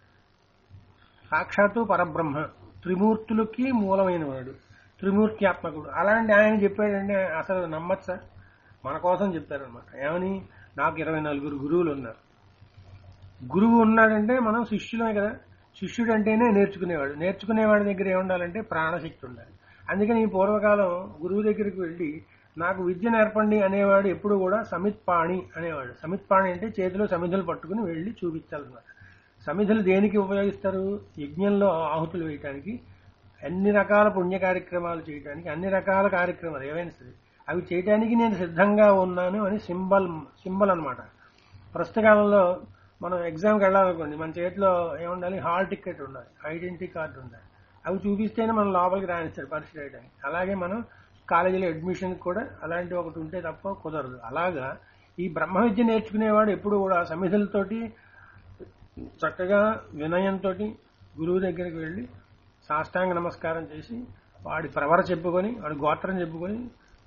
సాక్షాత్తు పరబ్రహ్మ త్రిమూర్తులకి మూలమైన వాడు త్రిమూర్త్యాత్మకుడు అలాంటి ఆయన చెప్పాడంటే అసలు నమ్మచ్చా మన కోసం చెప్పారనమాట ఏమని నాకు ఇరవై నలుగురు గురువులు ఉన్నారు గురువు ఉన్నాడంటే మనం శిష్యులమే కదా శిష్యుడు అంటేనే నేర్చుకునేవాడు నేర్చుకునేవాడి దగ్గర ఏముండాలంటే ప్రాణశక్తి ఉండాలి అందుకని ఈ పూర్వకాలం గురువు దగ్గరికి వెళ్ళి నాకు విద్య నేర్పండి అనేవాడు ఎప్పుడు కూడా సమిత్పాణి అనేవాడు సమిత్పాణి అంటే చేతిలో సమిధులు పట్టుకుని వెళ్ళి చూపించాలన్నమాట సమిధులు దేనికి ఉపయోగిస్తారు యజ్ఞంలో ఆహుతులు వేయటానికి అన్ని రకాల పుణ్య కార్యక్రమాలు చేయడానికి అన్ని రకాల కార్యక్రమాలు ఏవైనా సరే అవి చేయడానికి నేను సిద్ధంగా ఉన్నాను అని సింబల్ సింబల్ అనమాట ప్రస్తుత కాలంలో మనం ఎగ్జామ్కి వెళ్ళాలనుకోండి మన చేతిలో ఏముండాలి హాల్ టికెట్ ఉండాలి ఐడెంటిటీ కార్డు ఉండాలి అవి చూపిస్తేనే మనం లోపలికి రాణిస్తారు పరీక్ష రాయడానికి అలాగే మనం కాలేజీలో అడ్మిషన్ కూడా అలాంటి ఒకటి ఉంటే తప్ప కుదరదు అలాగా ఈ బ్రహ్మ విద్య నేర్చుకునేవాడు ఎప్పుడు కూడా సమిధులతోటి చక్కగా వినయంతో గురువు దగ్గరికి వెళ్ళి సాష్టాంగ నమస్కారం చేసి వాడి ప్రవర చెప్పుకొని వాడి గోత్రం చెప్పుకొని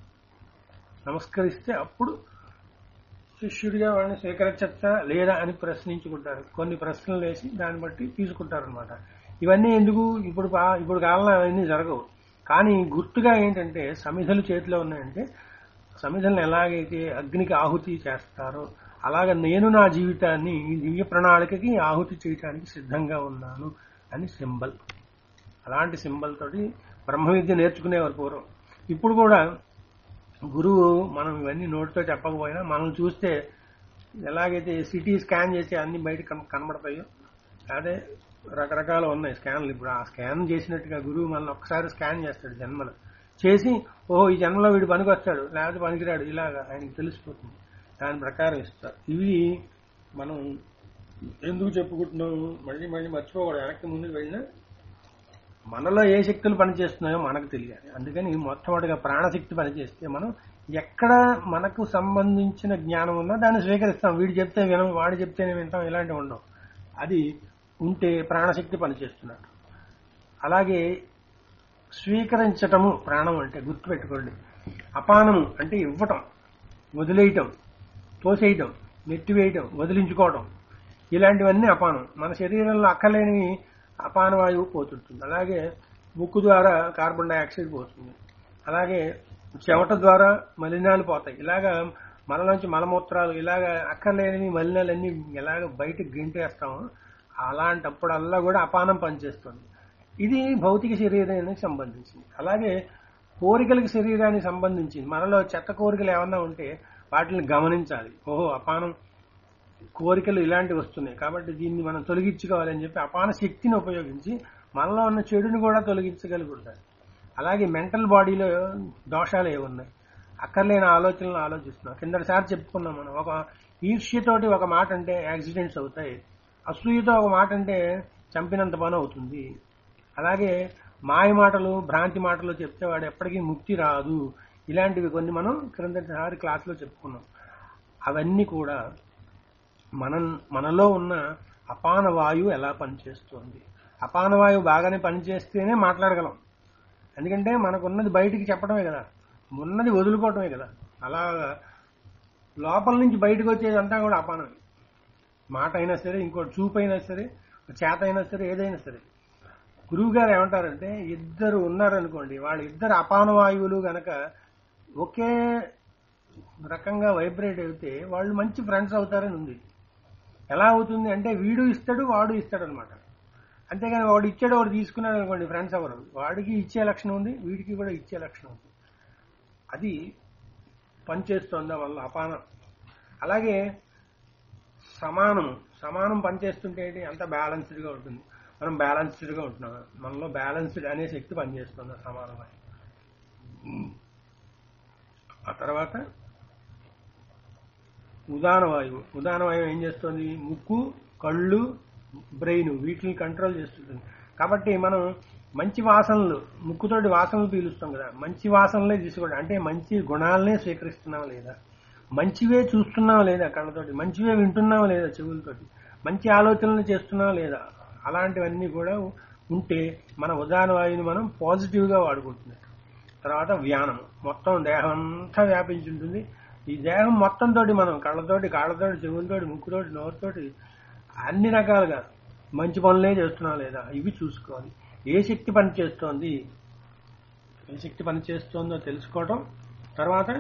నమస్కరిస్తే అప్పుడు శిష్యుడిగా వాడిని స్వీకరించచ్చా లేదా అని ప్రశ్నించుకుంటారు కొన్ని ప్రశ్నలు వేసి దాన్ని బట్టి తీసుకుంటారనమాట ఇవన్నీ ఎందుకు ఇప్పుడు పా- ఇప్పుడు కాలంలో అవన్నీ జరగవు కానీ గుర్తుగా ఏంటంటే సమిధలు చేతిలో ఉన్నాయంటే సమిధలను ఎలాగైతే అగ్నికి ఆహుతి చేస్తారో అలాగ నేను నా జీవితాన్ని ఈ దివ్య ప్రణాళికకి ఆహుతి చేయడానికి సిద్ధంగా ఉన్నాను అని సింబల్ అలాంటి సింబల్ తోటి బ్రహ్మ విద్య నేర్చుకునేవారు పూర్వం ఇప్పుడు కూడా గురువు మనం ఇవన్నీ నోటితో చెప్పకపోయినా మనం చూస్తే ఎలాగైతే సిటీ స్కాన్ చేసి అన్ని బయట కన- కనబడతాయో అదే రకరకాల ఉన్నాయి స్కాన్లు ఇప్పుడు ఆ స్కాన్ చేసినట్టుగా గురువు మనల్ని ఒక్కసారి స్కాన్ చేస్తాడు జన్మలో చేసి ఓహో ఈ జన్మలో వీడు పనికి వస్తాడు లేకపోతే పనికిరాడు ఇలాగా ఆయనకి తెలిసిపోతుంది దాని ప్రకారం ఇస్తారు ఇవి మనం ఎందుకు చెప్పుకుంటున్నాము మళ్ళీ మళ్ళీ మర్చిపోకూడదు వెనక్కి ముందుకు వెళ్ళినా మనలో ఏ శక్తులు పనిచేస్తున్నాయో మనకు తెలియాలి అందుకని మొట్టమొదటిగా ప్రాణశక్తి పనిచేస్తే మనం ఎక్కడ మనకు సంబంధించిన జ్ఞానం ఉన్నా దాన్ని స్వీకరిస్తాం వీడు చెప్తే వినం వాడు చెప్తేనే వింటాం ఇలాంటివి ఉండవు అది ఉంటే ప్రాణశక్తి పనిచేస్తున్నట్టు అలాగే స్వీకరించటము ప్రాణం అంటే గుర్తుపెట్టుకోండి అపానము అంటే ఇవ్వటం వదిలేయటం తోసేయటం నెట్టివేయటం వదిలించుకోవటం ఇలాంటివన్నీ అపానం మన శరీరంలో అక్కలేనివి అపాన వాయువు పోతుంటుంది అలాగే ముక్కు ద్వారా కార్బన్ డైఆక్సైడ్ పోతుంది అలాగే చెమట ద్వారా మలినాలు పోతాయి ఇలాగా మనలోంచి మలమూత్రాలు ఇలాగ అక్కర్లేనివి మలినాలన్నీ ఎలాగ బయటకు గింటేస్తామో అలాంటప్పుడల్లా కూడా అపానం పనిచేస్తుంది ఇది భౌతిక శరీరానికి సంబంధించింది అలాగే కోరికలకు శరీరానికి సంబంధించింది మనలో చెత్త కోరికలు ఏమన్నా ఉంటే వాటిని గమనించాలి ఓహో అపానం కోరికలు ఇలాంటివి వస్తున్నాయి కాబట్టి దీన్ని మనం తొలగించుకోవాలని చెప్పి అపాన శక్తిని ఉపయోగించి మనలో ఉన్న చెడుని కూడా తొలగించగలుగుతారు అలాగే మెంటల్ బాడీలో దోషాలు ఏమున్నాయి అక్కర్లేని ఆలోచనలు ఆలోచిస్తున్నాం కిందటిసారి చెప్పుకున్నాం మనం ఒక ఈర్ష్యతోటి ఒక మాట అంటే యాక్సిడెంట్స్ అవుతాయి అసూయతో ఒక మాట అంటే చంపినంత పని అవుతుంది అలాగే మాయ మాటలు భ్రాంతి మాటలు చెప్తే వాడు ఎప్పటికీ ముక్తి రాదు ఇలాంటివి కొన్ని మనం క్రిందటిసారి క్లాస్లో చెప్పుకున్నాం అవన్నీ కూడా మన మనలో ఉన్న అపాన వాయువు ఎలా పనిచేస్తుంది అపాన వాయువు బాగానే పనిచేస్తేనే మాట్లాడగలం ఎందుకంటే మనకున్నది బయటికి చెప్పడమే కదా ఉన్నది వదులుకోవటమే కదా అలా లోపల నుంచి బయటకు వచ్చేదంతా కూడా అపానమే మాట అయినా సరే ఇంకోటి చూపు అయినా సరే చేత అయినా సరే ఏదైనా సరే గురువు గారు ఏమంటారంటే ఇద్దరు ఉన్నారనుకోండి వాళ్ళ ఇద్దరు అపాన వాయువులు గనక ఒకే రకంగా వైబ్రేట్ అయితే వాళ్ళు మంచి ఫ్రెండ్స్ అవుతారని ఉంది ఎలా అవుతుంది అంటే వీడు ఇస్తాడు వాడు ఇస్తాడు అనమాట అంతేగాని వాడు ఇచ్చాడు వాడు తీసుకున్నాడు అనుకోండి ఫ్రెండ్స్ ఎవరు వాడికి ఇచ్చే లక్షణం ఉంది వీడికి కూడా ఇచ్చే లక్షణం ఉంది అది పనిచేస్తుంది వల్ల అపానం అలాగే సమానము సమానం పనిచేస్తుంటే ఏంటి అంత బ్యాలెన్స్డ్గా ఉంటుంది మనం బ్యాలెన్స్డ్గా ఉంటున్నాం మనలో బ్యాలెన్స్డ్ అనే శక్తి పనిచేస్తుంది ఆ సమానమై ఆ తర్వాత ఉదాన వాయువు ఉదాన వాయువు ఏం చేస్తుంది ముక్కు కళ్ళు బ్రెయిన్ వీటిని కంట్రోల్ చేస్తుంటుంది కాబట్టి మనం మంచి వాసనలు ముక్కుతోటి వాసనలు పీలుస్తాం కదా మంచి వాసనలే తీసుకోండి అంటే మంచి గుణాలనే స్వీకరిస్తున్నాం లేదా మంచివే చూస్తున్నాం లేదా కళ్ళతోటి మంచివే వింటున్నాం లేదా చెవులతోటి మంచి ఆలోచనలు చేస్తున్నాం లేదా అలాంటివన్నీ కూడా ఉంటే మన ఉదాహరణ వాయువుని మనం పాజిటివ్ గా వాడుకుంటున్నాం తర్వాత వ్యానం మొత్తం దేహం అంతా వ్యాపించి ఉంటుంది ఈ దేహం మొత్తం తోటి మనం కళ్ళతోటి కాళ్ళతోటి చెవులతోటి ముక్కుతోటి నోరుతోటి అన్ని రకాలుగా మంచి పనులే చేస్తున్నాం లేదా ఇవి చూసుకోవాలి ఏ శక్తి పని చేస్తోంది ఏ శక్తి పని చేస్తోందో తెలుసుకోవటం తర్వాత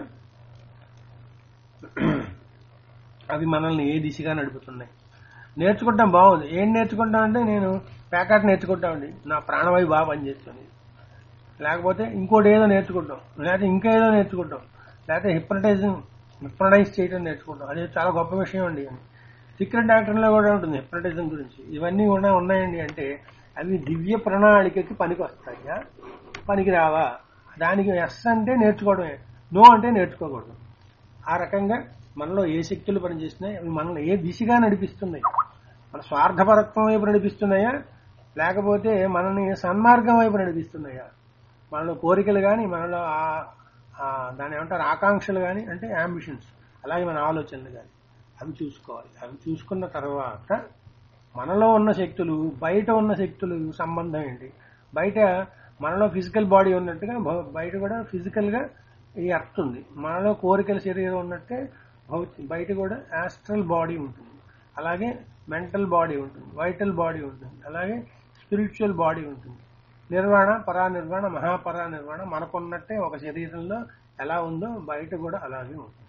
అవి మనల్ని ఏ దిశగా నడుపుతున్నాయి నేర్చుకుంటాం బాగుంది ఏం నేర్చుకుంటాం అంటే నేను ప్యాకెట్ నేర్చుకుంటామండి నా ప్రాణవాయు బాగా పనిచేస్తుంది లేకపోతే ఇంకోటి ఏదో నేర్చుకుంటాం లేకపోతే ఇంకా ఏదో నేర్చుకుంటాం లేకపోతే హిప్నటైజింగ్ హిప్నటైజ్ చేయడం నేర్చుకుంటాం అది చాలా గొప్ప విషయం అండి సీక్రెట్ డాక్టర్లో కూడా ఉంటుంది హిప్నటిజం గురించి ఇవన్నీ కూడా ఉన్నాయండి అంటే అవి దివ్య ప్రణాళికకి పనికి వస్తాయా పనికి రావా దానికి ఎస్ అంటే నేర్చుకోవడమే నో అంటే నేర్చుకోకూడదు ఆ రకంగా మనలో ఏ శక్తులు పనిచేస్తున్నాయి అవి మనల్ని ఏ దిశగా నడిపిస్తున్నాయి మన స్వార్థపరత్వం వైపు నడిపిస్తున్నాయా లేకపోతే మనల్ని సన్మార్గం వైపు నడిపిస్తున్నాయా మనలో కోరికలు కానీ మనలో ఆ- ఆ దాని ఏమంటారు ఆకాంక్షలు కానీ అంటే అంబిషన్స్ అలాగే మన ఆలోచనలు కానీ అవి చూసుకోవాలి అవి చూసుకున్న తర్వాత మనలో ఉన్న శక్తులు బయట ఉన్న శక్తులు సంబంధం ఏంటి బయట మనలో ఫిజికల్ బాడీ ఉన్నట్టుగా భౌ- బయట కూడా ఫిజికల్ గా ఈ అర్థం ఉంది మనలో కోరికల శరీరం ఉన్నట్టే భౌతి బయట కూడా ఆస్ట్రల్ బాడీ ఉంటుంది అలాగే మెంటల్ బాడీ ఉంటుంది వైటల్ బాడీ ఉంటుంది అలాగే స్పిరిచువల్ బాడీ ఉంటుంది నిర్వాణ పరానిర్వాణ మహాపరానిర్వాణ మనకున్నట్టే ఒక శరీరంలో ఎలా ఉందో బయట కూడా అలాగే ఉంటుంది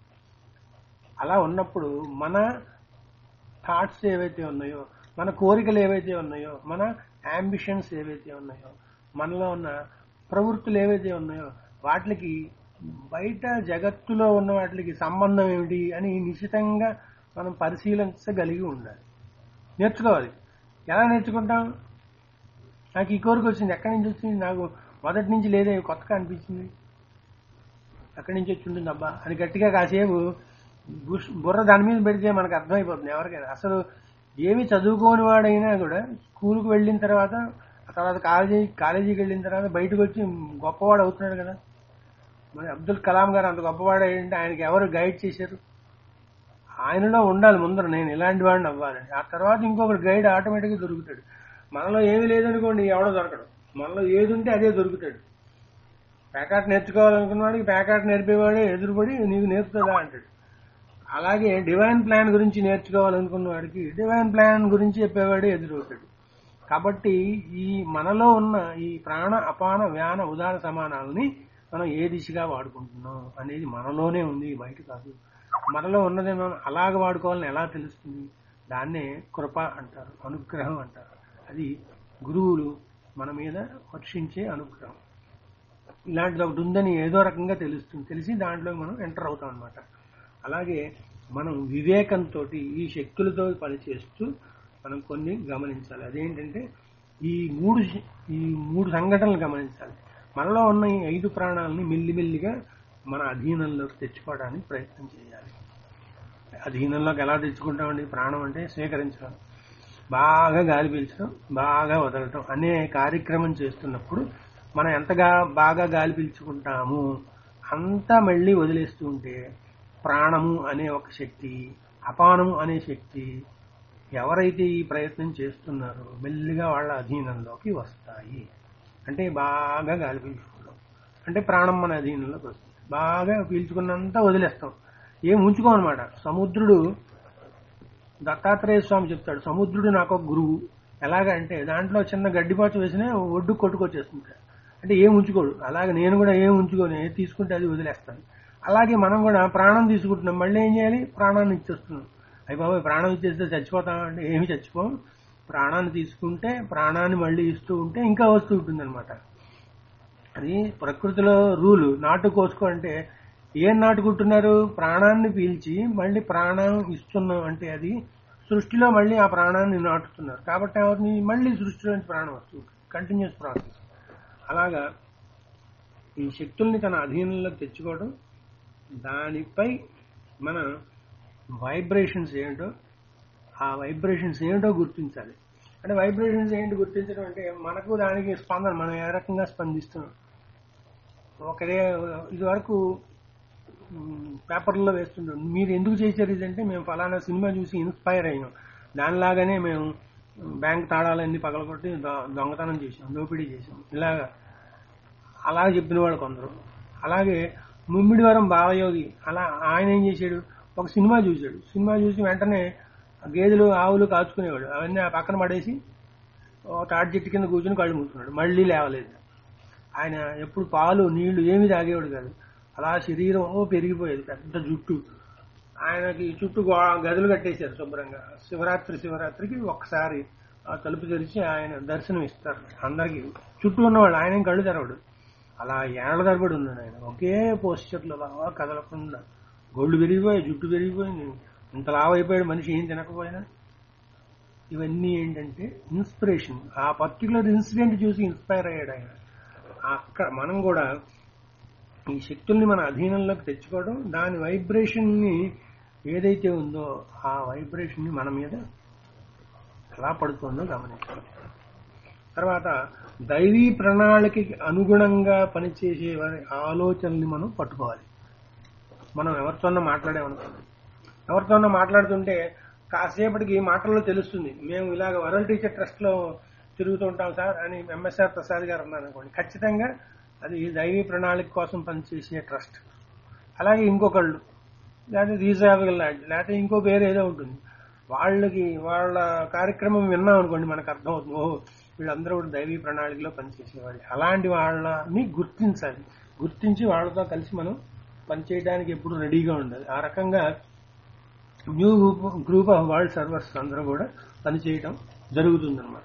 అలా ఉన్నప్పుడు మన థాట్స్ ఏవైతే ఉన్నాయో మన కోరికలు ఏవైతే ఉన్నాయో మన అంబిషన్స్ ఏవైతే ఉన్నాయో మనలో ఉన్న ప్రవృత్తులు ఏవైతే ఉన్నాయో వాటికి బయట జగత్తులో ఉన్న వాటికి సంబంధం ఏమిటి అని నిశ్చితంగా మనం పరిశీలించగలిగి ఉండాలి నేర్చుకోవాలి ఎలా నేర్చుకుంటాం నాకు ఈ కోరిక వచ్చింది ఎక్కడి నుంచి వచ్చింది నాకు మొదటి నుంచి లేదే కొత్తగా అనిపించింది ఎక్కడి నుంచి వచ్చి ఉంటుంది అబ్బా అని గట్టిగా కాసేపు బుష్- బుర్ర దాని మీద పెడితే మనకు అర్థమైపోతుంది ఎవరికైనా అసలు ఏమి చదువుకోని వాడైనా కూడా స్కూల్కి వెళ్ళిన తర్వాత ఆ తర్వాత కాలేజీ కాలేజీకి వెళ్ళిన తర్వాత బయటకు వచ్చి గొప్పవాడు అవుతున్నాడు కదా మరి అబ్దుల్ కలాం గారు అంత గొప్పవాడు ఏంటంటే ఆయనకి ఎవరు గైడ్ చేశారు ఆయనలో ఉండాలి ముందర నేను ఇలాంటి వాడిని అవ్వాలని ఆ తర్వాత ఇంకొకటి గైడ్ ఆటోమేటిక్గా దొరుకుతాడు మనలో ఏమీ లేదనుకోండి ఎవడో దొరకడు మనలో ఏది ఉంటే అదే దొరుకుతాడు ప్యాకెట్ నేర్చుకోవాలనుకున్న వాడికి ప్యాకెట్ నేర్పేవాడే ఎదురుపడి నీకు నేర్పుతుందా అంటాడు అలాగే డివైన్ ప్లాన్ గురించి నేర్చుకోవాలనుకున్న వాడికి డివైన్ ప్లాన్ గురించి చెప్పేవాడే ఎదురవుతాడు కాబట్టి ఈ మనలో ఉన్న ఈ ప్రాణ అపాన వ్యాన ఉదార సమానాలని మనం ఏ దిశగా వాడుకుంటున్నాం అనేది మనలోనే ఉంది బయట కాదు మనలో ఉన్నది మనం అలాగ వాడుకోవాలని ఎలా తెలుస్తుంది దాన్నే కృప అంటారు అనుగ్రహం అంటారు అది గురువులు మన మీద వర్షించే అనుగ్రహం ఇలాంటిది ఒకటి ఉందని ఏదో రకంగా తెలుస్తుంది తెలిసి దాంట్లో మనం ఎంటర్ అవుతాం అనమాట అలాగే మనం వివేకంతో ఈ శక్తులతో పనిచేస్తూ మనం కొన్ని గమనించాలి అదేంటంటే ఈ మూడు శ- ఈ మూడు సంఘటనలు గమనించాలి మనలో ఉన్న ఈ ఐదు ప్రాణాలని మెల్లిమెల్లిగా మన అధీనంలోకి తెచ్చుకోవడానికి ప్రయత్నం చేయాలి అధీనంలోకి ఎలా తెచ్చుకుంటామండి ప్రాణం అంటే స్వీకరించడం బాగా గాలి పీల్చడం బాగా వదలటం అనే కార్యక్రమం చేస్తున్నప్పుడు మనం ఎంతగా బాగా గాలి పీల్చుకుంటాము అంతా మళ్ళీ వదిలేస్తూ ఉంటే ప్రాణము అనే ఒక శక్తి అపానము అనే శక్తి ఎవరైతే ఈ ప్రయత్నం చేస్తున్నారో మెల్లిగా వాళ్ళ అధీనంలోకి వస్తాయి అంటే బాగా గాలి పీల్చుకోవడం అంటే ప్రాణం మన అధీనంలోకి వస్తుంది బాగా పీల్చుకున్నంత వదిలేస్తాం ఏం ఉంచుకోమన్నమాట సముద్రుడు దత్తాత్రేయ స్వామి చెప్తాడు సముద్రుడు నాకు ఒక గురువు ఎలాగంటే దాంట్లో చిన్న గడ్డిపాచు వేసినా ఒడ్డు కొట్టుకొచ్చేస్తుంది అంటే ఏం ఉంచుకోడు అలాగే నేను కూడా ఏం ఉంచుకోను ఏది తీసుకుంటే అది వదిలేస్తాను అలాగే మనం కూడా ప్రాణం తీసుకుంటున్నాం మళ్ళీ ఏం చేయాలి ప్రాణాన్ని ఇచ్చేస్తున్నాం అయ్యి బాబాయ్ ప్రాణం ఇచ్చేస్తే చచ్చిపోతాం అంటే ఏమి చచ్చిపోం ప్రాణాన్ని తీసుకుంటే ప్రాణాన్ని మళ్ళీ ఇస్తూ ఉంటే ఇంకా వస్తూ ఉంటుంది అది ప్రకృతిలో రూలు నాటు కోసుకో అంటే ఏం నాటుకుంటున్నారు ప్రాణాన్ని పీల్చి మళ్ళీ ప్రాణం ఇస్తున్నాం అంటే అది సృష్టిలో మళ్ళీ ఆ ప్రాణాన్ని నాటుతున్నారు కాబట్టి ఎవరిని మళ్ళీ సృష్టిలోంచి ప్రాణం వస్తుంది కంటిన్యూస్ ప్రాసెస్ అలాగా ఈ శక్తుల్ని తన అధీనంలోకి తెచ్చుకోవడం దానిపై మన వైబ్రేషన్స్ ఏంటో ఆ వైబ్రేషన్స్ ఏమిటో గుర్తించాలి అంటే వైబ్రేషన్స్ ఏంటి గుర్తించడం అంటే మనకు దానికి స్పందన మనం ఏ రకంగా స్పందిస్తున్నాం ఒకరే ఇది వరకు పేపర్లో వేస్తుంటాం మీరు ఎందుకు చేశారు ఇదంటే మేము ఫలానా సినిమా చూసి ఇన్స్పైర్ అయ్యాం దానిలాగానే మేము బ్యాంక్ తాళాలన్నీ పగలగొట్టి దొ- దొంగతనం చేసాం దోపిడీ చేసాం ఇలాగా అలా చెప్పిన వాళ్ళు కొందరు అలాగే ముమ్మిడివరం బాలయోగి అలా ఆయన ఏం చేశాడు ఒక సినిమా చూశాడు సినిమా చూసి వెంటనే గేదెలు ఆవులు కాచుకునేవాడు అవన్నీ ఆ పక్కన పడేసి ఓ తాటి చెట్టు కింద కూర్చుని కళ్ళు మూసుకున్నాడు మళ్ళీ లేవలేదు ఆయన ఎప్పుడు పాలు నీళ్లు ఏమీ తాగేవాడు కాదు అలా శరీరం ఓ పెరిగిపోయేది పెద్ద జుట్టు ఆయనకి చుట్టూ గో- గదులు కట్టేశారు శుభ్రంగా శివరాత్రి శివరాత్రికి ఒక్కసారి ఆ తలుపు తెరిచి ఆయన దర్శనం ఇస్తారు అందరికి చుట్టూ ఉన్నవాళ్ళు ఆయన ఏం కళ్ళు తెరవడు అలా ఏళ్ల తరబడి ఉన్నాడు ఆయన ఒకే పోస్చర్లో అలా కదలకుండా గోళ్ళు పెరిగిపోయి జుట్టు పెరిగిపోయింది ఇంత లావు అయిపోయాడు మనిషి ఏం తినకపోయినా ఇవన్నీ ఏంటంటే ఇన్స్పిరేషన్ ఆ పర్టికులర్ ఇన్సిడెంట్ చూసి ఇన్స్పైర్ అయ్యాడు ఆయన అక్కడ మనం కూడా ఈ శక్తుల్ని మన అధీనంలోకి తెచ్చుకోవడం దాని వైబ్రేషన్ ని ఏదైతే ఉందో ఆ వైబ్రేషన్ ని మన మీద ఎలా పడుతుందో గమనించాలి తర్వాత దైవీ ప్రణాళికకి అనుగుణంగా పనిచేసే వారి ఆలోచనల్ని మనం పట్టుకోవాలి మనం ఎవరితోనో మాట్లాడామనుకోండి ఎవరితోనో మాట్లాడుతుంటే కాసేపటికి మాటల్లో తెలుస్తుంది మేము ఇలాగ వరల్డ్ టీచర్ ట్రస్ట్ లో తిరుగుతుంటాం సార్ అని ఎంఎస్ఆర్ ప్రసాద్ గారు అన్నారు అనుకోండి ఖచ్చితంగా అది దైవీ ప్రణాళిక కోసం పనిచేసే ట్రస్ట్ అలాగే ఇంకొకళ్ళు లేకపోతే రీజాబుల్ లాంటి లేకపోతే ఇంకో పేరు ఏదో ఉంటుంది వాళ్ళకి వాళ్ళ కార్యక్రమం విన్నాం అనుకోండి మనకు అర్థమవుతుంది ఓహో వీళ్ళందరూ కూడా దైవీ ప్రణాళికలో పనిచేసేవాళ్ళు అలాంటి వాళ్ళని గుర్తించాలి గుర్తించి వాళ్ళతో కలిసి మనం పనిచేయడానికి ఎప్పుడు రెడీగా ఉండాలి ఆ రకంగా new group group of world servers అందరూ కూడా పనిచేయటం జరుగుతుందన్నమాట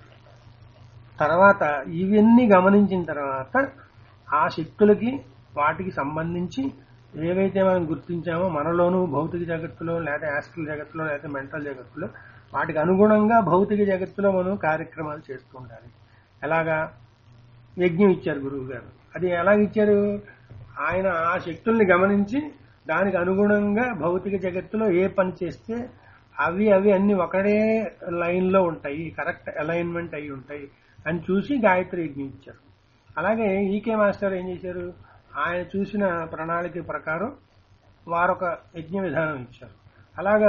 తర్వాత ఇవన్నీ గమనించిన తర్వాత ఆ శక్తులకి వాటికి సంబంధించి ఏవైతే మనం గుర్తించామో మనలోనూ భౌతిక జగత్తులో లేదా యాస్ట్రల్ జగత్తులో లేదా మెంటల్ జగత్తులో వాటికి అనుగుణంగా భౌతిక జగత్తులో మనం కార్యక్రమాలు చేస్తూ ఉండాలి ఎలాగా యజ్ఞం ఇచ్చారు గురువు గారు అది ఎలాగ ఇచ్చారు ఆయన ఆ శక్తుల్ని గమనించి దానికి అనుగుణంగా భౌతిక జగత్తులో ఏ పని చేస్తే అవి అవి అన్ని ఒకటే లైన్ లో ఉంటాయి కరెక్ట్ అలైన్మెంట్ అయి ఉంటాయి అని చూసి గాయత్రి యజ్ఞం ఇచ్చారు అలాగే ఈకే మాస్టర్ ఏం చేశారు ఆయన చూసిన ప్రణాళిక ప్రకారం వారొక యజ్ఞ విధానం ఇచ్చారు అలాగా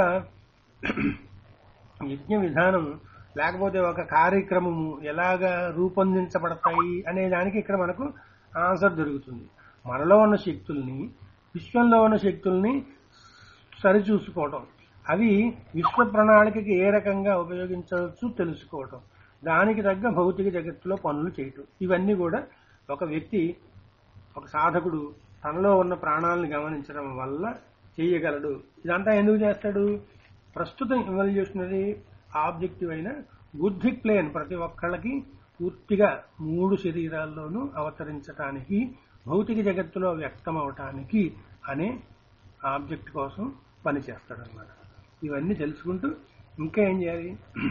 యజ్ఞ విధానం లేకపోతే ఒక కార్యక్రమము ఎలాగా రూపొందించబడతాయి అనే దానికి ఇక్కడ మనకు ఆన్సర్ దొరుకుతుంది మనలో ఉన్న శక్తుల్ని విశ్వంలో ఉన్న శక్తుల్ని సరిచూసుకోవటం అవి విశ్వ ప్రణాళికకి ఏ రకంగా ఉపయోగించవచ్చు తెలుసుకోవటం దానికి తగ్గ భౌతిక జగత్తులో పనులు చేయటం ఇవన్నీ కూడా ఒక వ్యక్తి ఒక సాధకుడు తనలో ఉన్న ప్రాణాలను గమనించడం వల్ల చేయగలడు ఇదంతా ఎందుకు చేస్తాడు ప్రస్తుతం ఇవల్యూషనరీ ఆబ్జెక్టివ్ అయిన బుద్ధిక్ ప్లేన్ ప్రతి ఒక్కళ్ళకి పూర్తిగా మూడు శరీరాల్లోనూ అవతరించటానికి భౌతిక జగత్తులో వ్యక్తం అవటానికి అనే ఆబ్జెక్ట్ కోసం పనిచేస్తాడనమాట ఇవన్నీ తెలుసుకుంటూ ఇంకా ఏం చేయాలి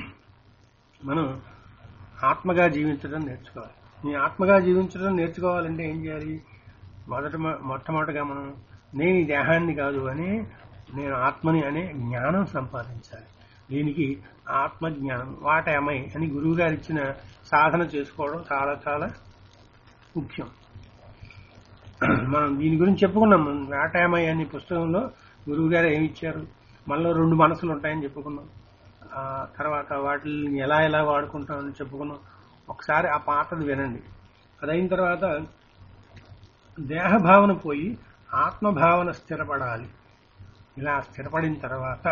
మనం ఆత్మగా జీవించడం నేర్చుకోవాలి ఈ ఆత్మగా జీవించడం నేర్చుకోవాలంటే ఏం చేయాలి మొదట మొట్టమొదటిగా మనం నేను ఈ దేహాన్ని కాదు అని నేను ఆత్మని అనే జ్ఞానం సంపాదించాలి దీనికి ఆత్మ జ్ఞానం వాట్ అమై అని గురువు గారు ఇచ్చిన సాధన చేసుకోవడం చాలా చాలా ముఖ్యం మనం దీని గురించి చెప్పుకున్నాం వాట్ అమై అనే పుస్తకంలో గురువు గారు ఏమి ఇచ్చారు మనలో రెండు మనసులు ఉంటాయని చెప్పుకున్నాం ఆ తర్వాత వాటిని ఎలా ఎలా వాడుకుంటామని చెప్పుకున్నాం ఒకసారి ఆ పాతది వినండి అదైన తర్వాత దేహభావన పోయి ఆత్మభావన స్థిరపడాలి ఇలా స్థిరపడిన తర్వాత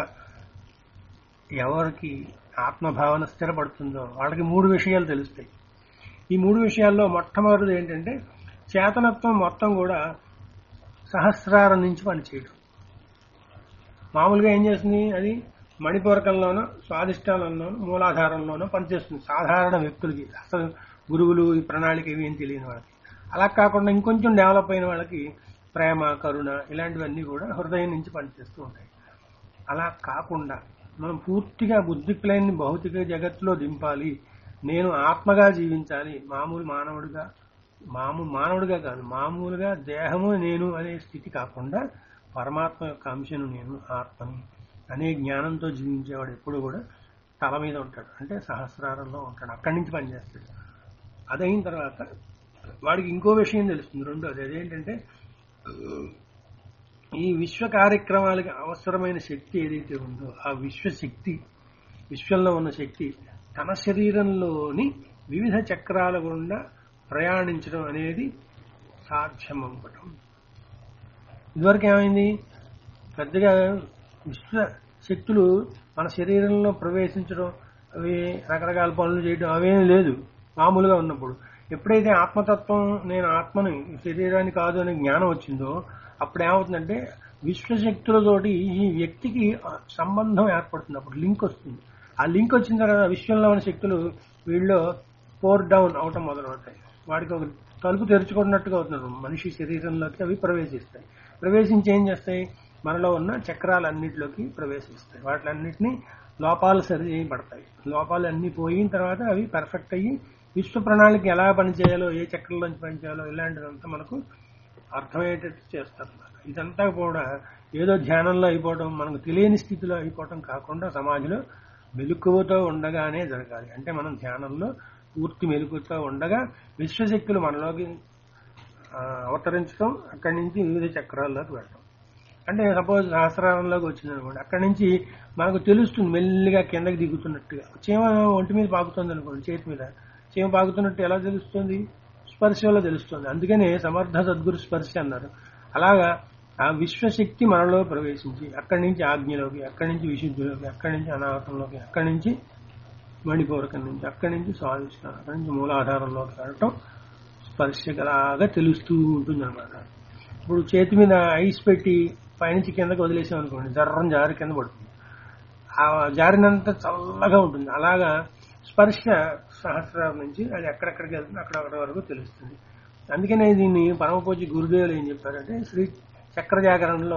ఎవరికి ఆత్మభావన స్థిరపడుతుందో వాళ్ళకి మూడు విషయాలు తెలుస్తాయి ఈ మూడు విషయాల్లో మొట్టమొదటిది ఏంటంటే చేతనత్వం మొత్తం కూడా సహస్రారం నుంచి పనిచేయడం మామూలుగా ఏం చేస్తుంది అది మణిపూరకంలోనో స్వాదిష్టానంలోనో మూలాధారంలోనో పనిచేస్తుంది సాధారణ వ్యక్తులకి అసలు గురువులు ఈ ప్రణాళిక ఇవి ఏం తెలియని వాళ్ళకి అలా కాకుండా ఇంకొంచెం డెవలప్ అయిన వాళ్ళకి ప్రేమ కరుణ ఇలాంటివన్నీ కూడా హృదయం నుంచి పనిచేస్తూ ఉంటాయి అలా కాకుండా మనం పూర్తిగా బుద్ధి ప్లేన్ని భౌతిక జగత్తులో దింపాలి నేను ఆత్మగా జీవించాలి మామూలు మానవుడిగా మామూలు మానవుడిగా కాదు మామూలుగా దేహము నేను అనే స్థితి కాకుండా పరమాత్మ యొక్క అంశను నేను ఆత్మని అనే జ్ఞానంతో జీవించేవాడు ఎప్పుడు కూడా తల మీద ఉంటాడు అంటే సహస్రారంలో ఉంటాడు అక్కడి నుంచి పనిచేస్తాడు అదైన తర్వాత వాడికి ఇంకో విషయం తెలుస్తుంది రెండోది అదేంటంటే ఈ విశ్వ కార్యక్రమాలకి అవసరమైన శక్తి ఏదైతే ఉందో ఆ విశ్వశక్తి విశ్వంలో ఉన్న శక్తి తన శరీరంలోని వివిధ చక్రాల గుండా ప్రయాణించడం అనేది సాధ్యం అవ్వటం ఇదివరకు ఏమైంది పెద్దగా విశ్వ శక్తులు మన శరీరంలో ప్రవేశించడం అవి రకరకాల పనులు చేయడం అవేమీ లేదు మామూలుగా ఉన్నప్పుడు ఎప్పుడైతే ఆత్మతత్వం నేను ఆత్మని ఈ శరీరాన్ని కాదు అనే జ్ఞానం వచ్చిందో అప్పుడు ఏమవుతుందంటే విశ్వశక్తులతోటి ఈ వ్యక్తికి సంబంధం ఏర్పడుతుంది అప్పుడు లింక్ వస్తుంది ఆ లింక్ వచ్చిన తర్వాత విశ్వంలో ఉన్న శక్తులు వీళ్ళు పోర్ డౌన్ అవటం మొదలవుతాయి వాడికి ఒక తలుపు తెరుచుకున్నట్టుగా అవుతున్నారు మనిషి శరీరంలోకి అవి ప్రవేశిస్తాయి ప్రవేశించి ఏం చేస్తాయి మనలో ఉన్న చక్రాలన్నిటిలోకి ప్రవేశిస్తాయి వాటిలన్నిటినీ లోపాలు సరి చేయబడతాయి లోపాలు అన్ని పోయిన తర్వాత అవి పర్ఫెక్ట్ అయ్యి విశ్వ ప్రణాళిక ఎలా పనిచేయాలో ఏ చక్రంలోంచి పనిచేయాలో ఇలాంటిదంతా మనకు అర్థమయ్యేటట్టు చేస్తారు ఇదంతా కూడా ఏదో ధ్యానంలో అయిపోవడం మనకు తెలియని స్థితిలో అయిపోవడం కాకుండా సమాజంలో మెలకువతో ఉండగానే జరగాలి అంటే మనం ధ్యానంలో పూర్తి మెలకువతో ఉండగా విశ్వశక్తులు మనలోకి ఆ, అవతరించడం అక్కడి నుంచి వివిధ చక్రాల్లోకి వెళ్ళడం అంటే సపోజ్ సహస్రారంలోకి వచ్చింది అనుకోండి అక్కడి నుంచి మనకు తెలుస్తుంది మెల్లిగా కిందకి దిగుతున్నట్టుగా చీమ ఒంటి మీద పాకుతుంది అనుకోండి చేతి మీద చీమ పాకుతున్నట్టు ఎలా తెలుస్తుంది స్పర్శలో తెలుస్తుంది అందుకనే సమర్థ సద్గురు స్పర్శ అన్నారు అలాగా ఆ విశ్వశక్తి మనలో ప్రవేశించి అక్కడి నుంచి ఆజ్ఞలోకి అక్కడి నుంచి విశుద్ధిలోకి అక్కడి నుంచి అనాహతంలోకి అక్కడి నుంచి మణిపూరకం నుంచి అక్కడి నుంచి స్వాధిష్టానం అక్కడి నుంచి మూలాధారంలోకి వెళ్ళటం స్పర్శగలాగా తెలుస్తూ ఉంటుంది అనమాట ఇప్పుడు చేతి మీద ఐస్ పెట్టి పైనుంచి కిందకి వదిలేసాం అనుకోండి జర్రం జారి కింద పడుతుంది ఆ జారినంత చల్లగా ఉంటుంది అలాగా స్పర్శ సహస్రారం నుంచి అది ఎక్కడెక్కడికి వెళ్తుంది అక్కడక్కడ వరకు తెలుస్తుంది అందుకనే దీన్ని పరమపూజ గురుదేవులు ఏం చెప్పారంటే శ్రీ చక్ర జాగరణలో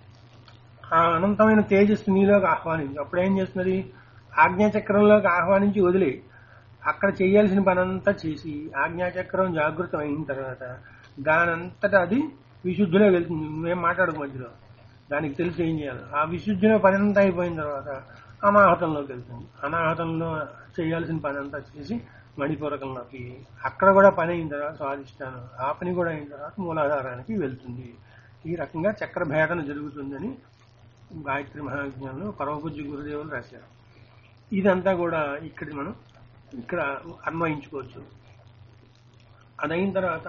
ఆ అనంతమైన తేజస్సు నీలోకి ఆహ్వానించి అప్పుడు ఏం చేస్తున్నది ఆజ్ఞాచక్రంలోకి ఆహ్వానించి వదిలే అక్కడ చేయాల్సిన పనంతా చేసి ఆజ్ఞాచక్రం జాగృతం అయిన తర్వాత దానంతటా అది విశుద్ధిలో వెళ్తుంది మేము మాట్లాడక మధ్యలో దానికి తెలిసి ఏం చేయాలి ఆ విశుద్ధిలో పని అంతా అయిపోయిన తర్వాత అనాహతంలోకి వెళ్తుంది అనాహతంలో చేయాల్సిన పని అంతా చేసి మణిపూరకంలోకి అక్కడ కూడా పని అయిన తర్వాత స్వాదిష్టాను ఆ పని కూడా అయిన తర్వాత మూలాధారానికి వెళ్తుంది ఈ రకంగా చక్ర భేదన జరుగుతుందని గాయత్రి మహాజ్ఞానంలో పరమపూజ్య గురుదేవులు రాశారు ఇదంతా కూడా ఇక్కడ మనం ఇక్కడ అన్వయించుకోవచ్చు అదైన తర్వాత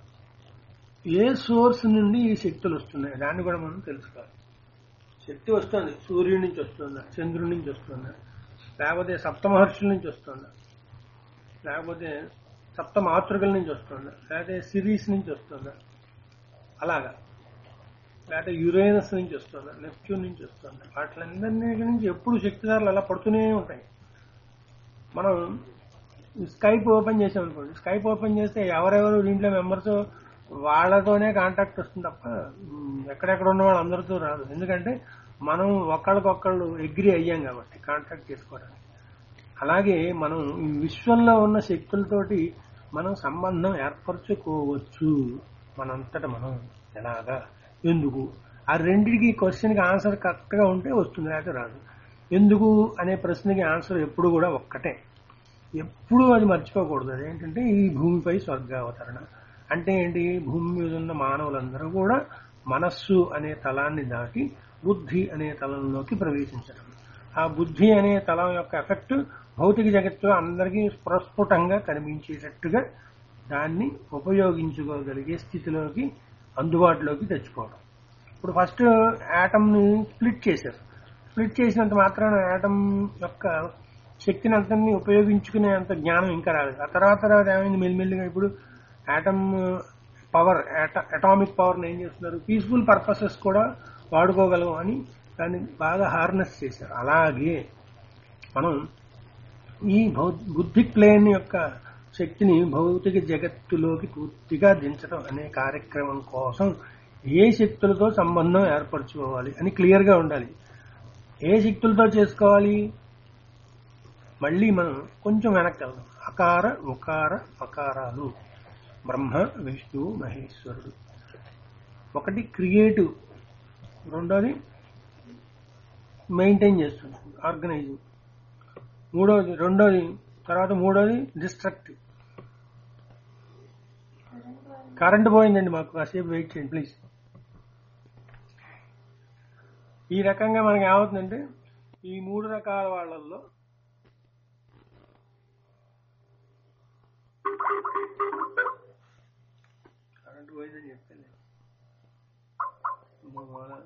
ఏ సోర్స్ నుండి ఈ శక్తులు వస్తున్నాయి దాన్ని కూడా మనం తెలుసుకోవాలి శక్తి వస్తుంది సూర్యుడి నుంచి వస్తుందా చంద్రుడి నుంచి వస్తుందా లేకపోతే సప్త మహర్షుల నుంచి వస్తుందా లేకపోతే సప్త మాతృకల నుంచి వస్తుందా లేకపోతే సిరీస్ నుంచి వస్తుందా అలాగా లేకపోతే యురేనస్ నుంచి వస్తుందా నెప్ట్యూన్ నుంచి వస్తుందా వాటిలందరి నుంచి ఎప్పుడు శక్తిదారులు అలా పడుతూనే ఉంటాయి మనం స్కైప్ ఓపెన్ చేసాం అనుకోండి స్కైప్ ఓపెన్ చేస్తే ఎవరెవరు దీంట్లో మెంబర్స్ వాళ్ళతోనే కాంటాక్ట్ వస్తుంది తప్ప ఉమ్, ఎక్కడెక్కడ ఉన్న వాళ్ళందరితో రాదు ఎందుకంటే మనం ఒకళ్ళకొకళ్ళు ఎగ్రి అయ్యాం కాబట్టి కాంటాక్ట్ చేసుకోవడానికి అలాగే మనం ఈ విశ్వంలో ఉన్న శక్తులతోటి మనం సంబంధం ఏర్పరచుకోవచ్చు మనంతట మనం ఎలాగా ఎందుకు ఆ రెండిటికి క్వశ్చన్కి ఆన్సర్ కరెక్ట్గా ఉంటే వస్తుంది లేకపోతే రాదు ఎందుకు అనే ప్రశ్నకి ఆన్సర్ ఎప్పుడు కూడా ఒక్కటే ఎప్పుడూ అది మర్చిపోకూడదు అదేంటంటే ఈ భూమిపై స్వర్గావతరణ అంటే ఏంటి భూమి మీద ఉన్న మానవులందరూ కూడా మనస్సు అనే తలాన్ని దాటి బుద్ధి అనే తలంలోకి ప్రవేశించడం ఆ బుద్ధి అనే తలం యొక్క ఎఫెక్ట్ భౌతిక జగత్తులో అందరికీ ప్రస్ఫుటంగా కనిపించేటట్టుగా దాన్ని ఉపయోగించుకోగలిగే స్థితిలోకి అందుబాటులోకి తెచ్చుకోవడం ఇప్పుడు ఫస్ట్ యాటమ్ని స్ప్లిట్ చేశారు స్ప్లిట్ చేసినంత మాత్రాన యాటమ్ యొక్క శక్తిని అంతని ఉపయోగించుకునే అంత జ్ఞానం ఇంకా రాలేదు ఆ తర్వాత తర్వాత ఏమైంది మెల్లిమెల్లిగా ఇప్పుడు యాటమ్ పవర్ అటామిక్ పవర్ ఏం చేస్తున్నారు పీస్ఫుల్ పర్పసెస్ కూడా వాడుకోగలం అని దాన్ని బాగా హార్నెస్ చేశారు అలాగే మనం ఈ భౌ బుద్ధి ప్లేన్ యొక్క శక్తిని భౌతిక జగత్తులోకి పూర్తిగా దించడం అనే కార్యక్రమం కోసం ఏ శక్తులతో సంబంధం ఏర్పరచుకోవాలి అని క్లియర్ గా ఉండాలి ఏ శక్తులతో చేసుకోవాలి మళ్ళీ మనం కొంచెం వెనక్కి వెళ్దాం అకార ఉకార అకారాలు బ్రహ్మ విష్ణువు మహేశ్వరుడు ఒకటి క్రియేటివ్ రెండోది మెయింటైన్ చేస్తుంది ఆర్గనైజింగ్ మూడోది రెండోది తర్వాత మూడోది డిస్ట్రక్టివ్ కరెంట్ పోయిందండి మాకు కాసేపు వెయిట్ చేయండి ప్లీజ్ ఈ రకంగా మనకి ఏమవుతుందంటే ఈ మూడు రకాల వాళ్ళల్లో కరెంట్ పోయిందని చెప్పాను మూడు వాళ్ళ-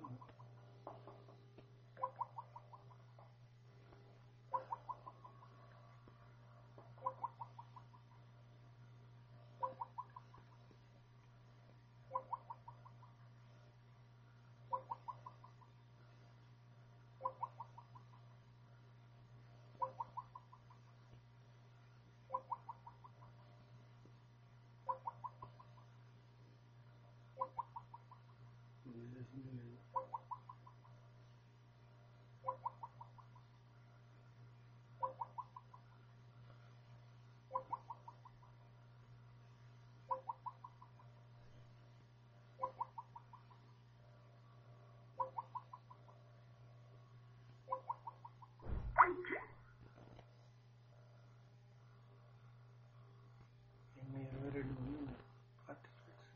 ఇంకా ఇరవై రెండు మంది ఉన్నారు participants.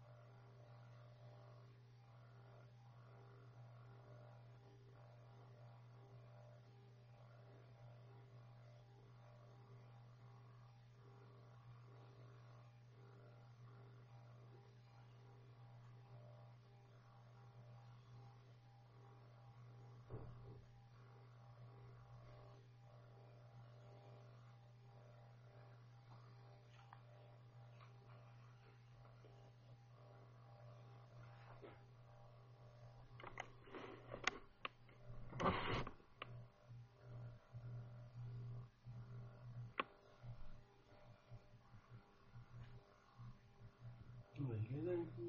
వెళ్ళేదానికి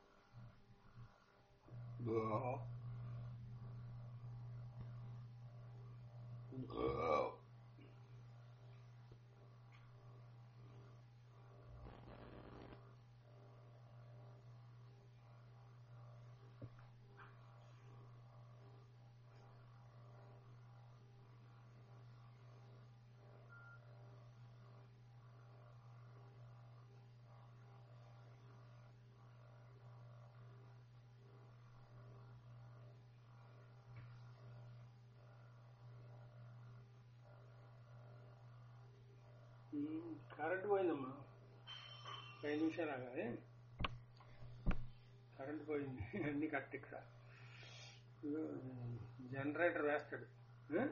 కరెంట్ పోయిందమ్మా ఐదు నిమిషాలు ఆగాలి కరెంట్ పోయింది అన్ని కరెక్ట్ ఇక్కడ ఇదిగో, జనరేటర్ వేస్తాడు ఆ?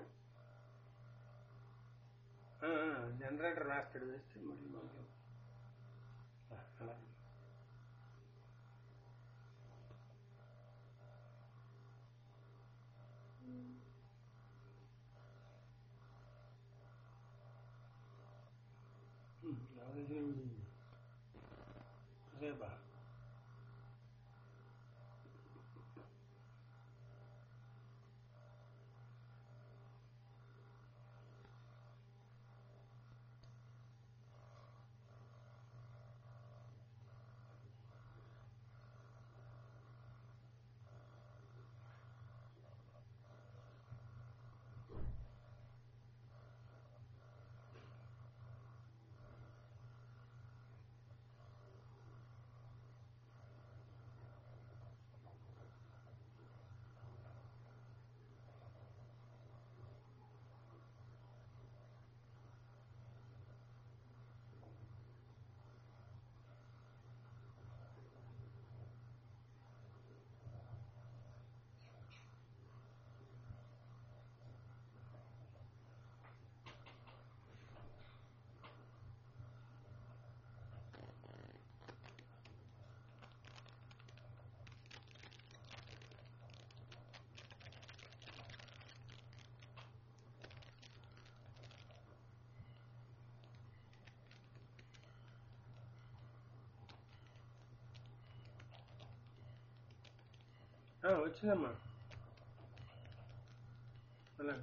ఆ, ఆ, జనరేటర్ వేస్తాడు వేస్తే మళ్ళీ మనకి ఆ, అలాగే హ్మ్, రావాల్సిన వీడు. రేపా ఆ, వచ్చిందమ్మా అలాగే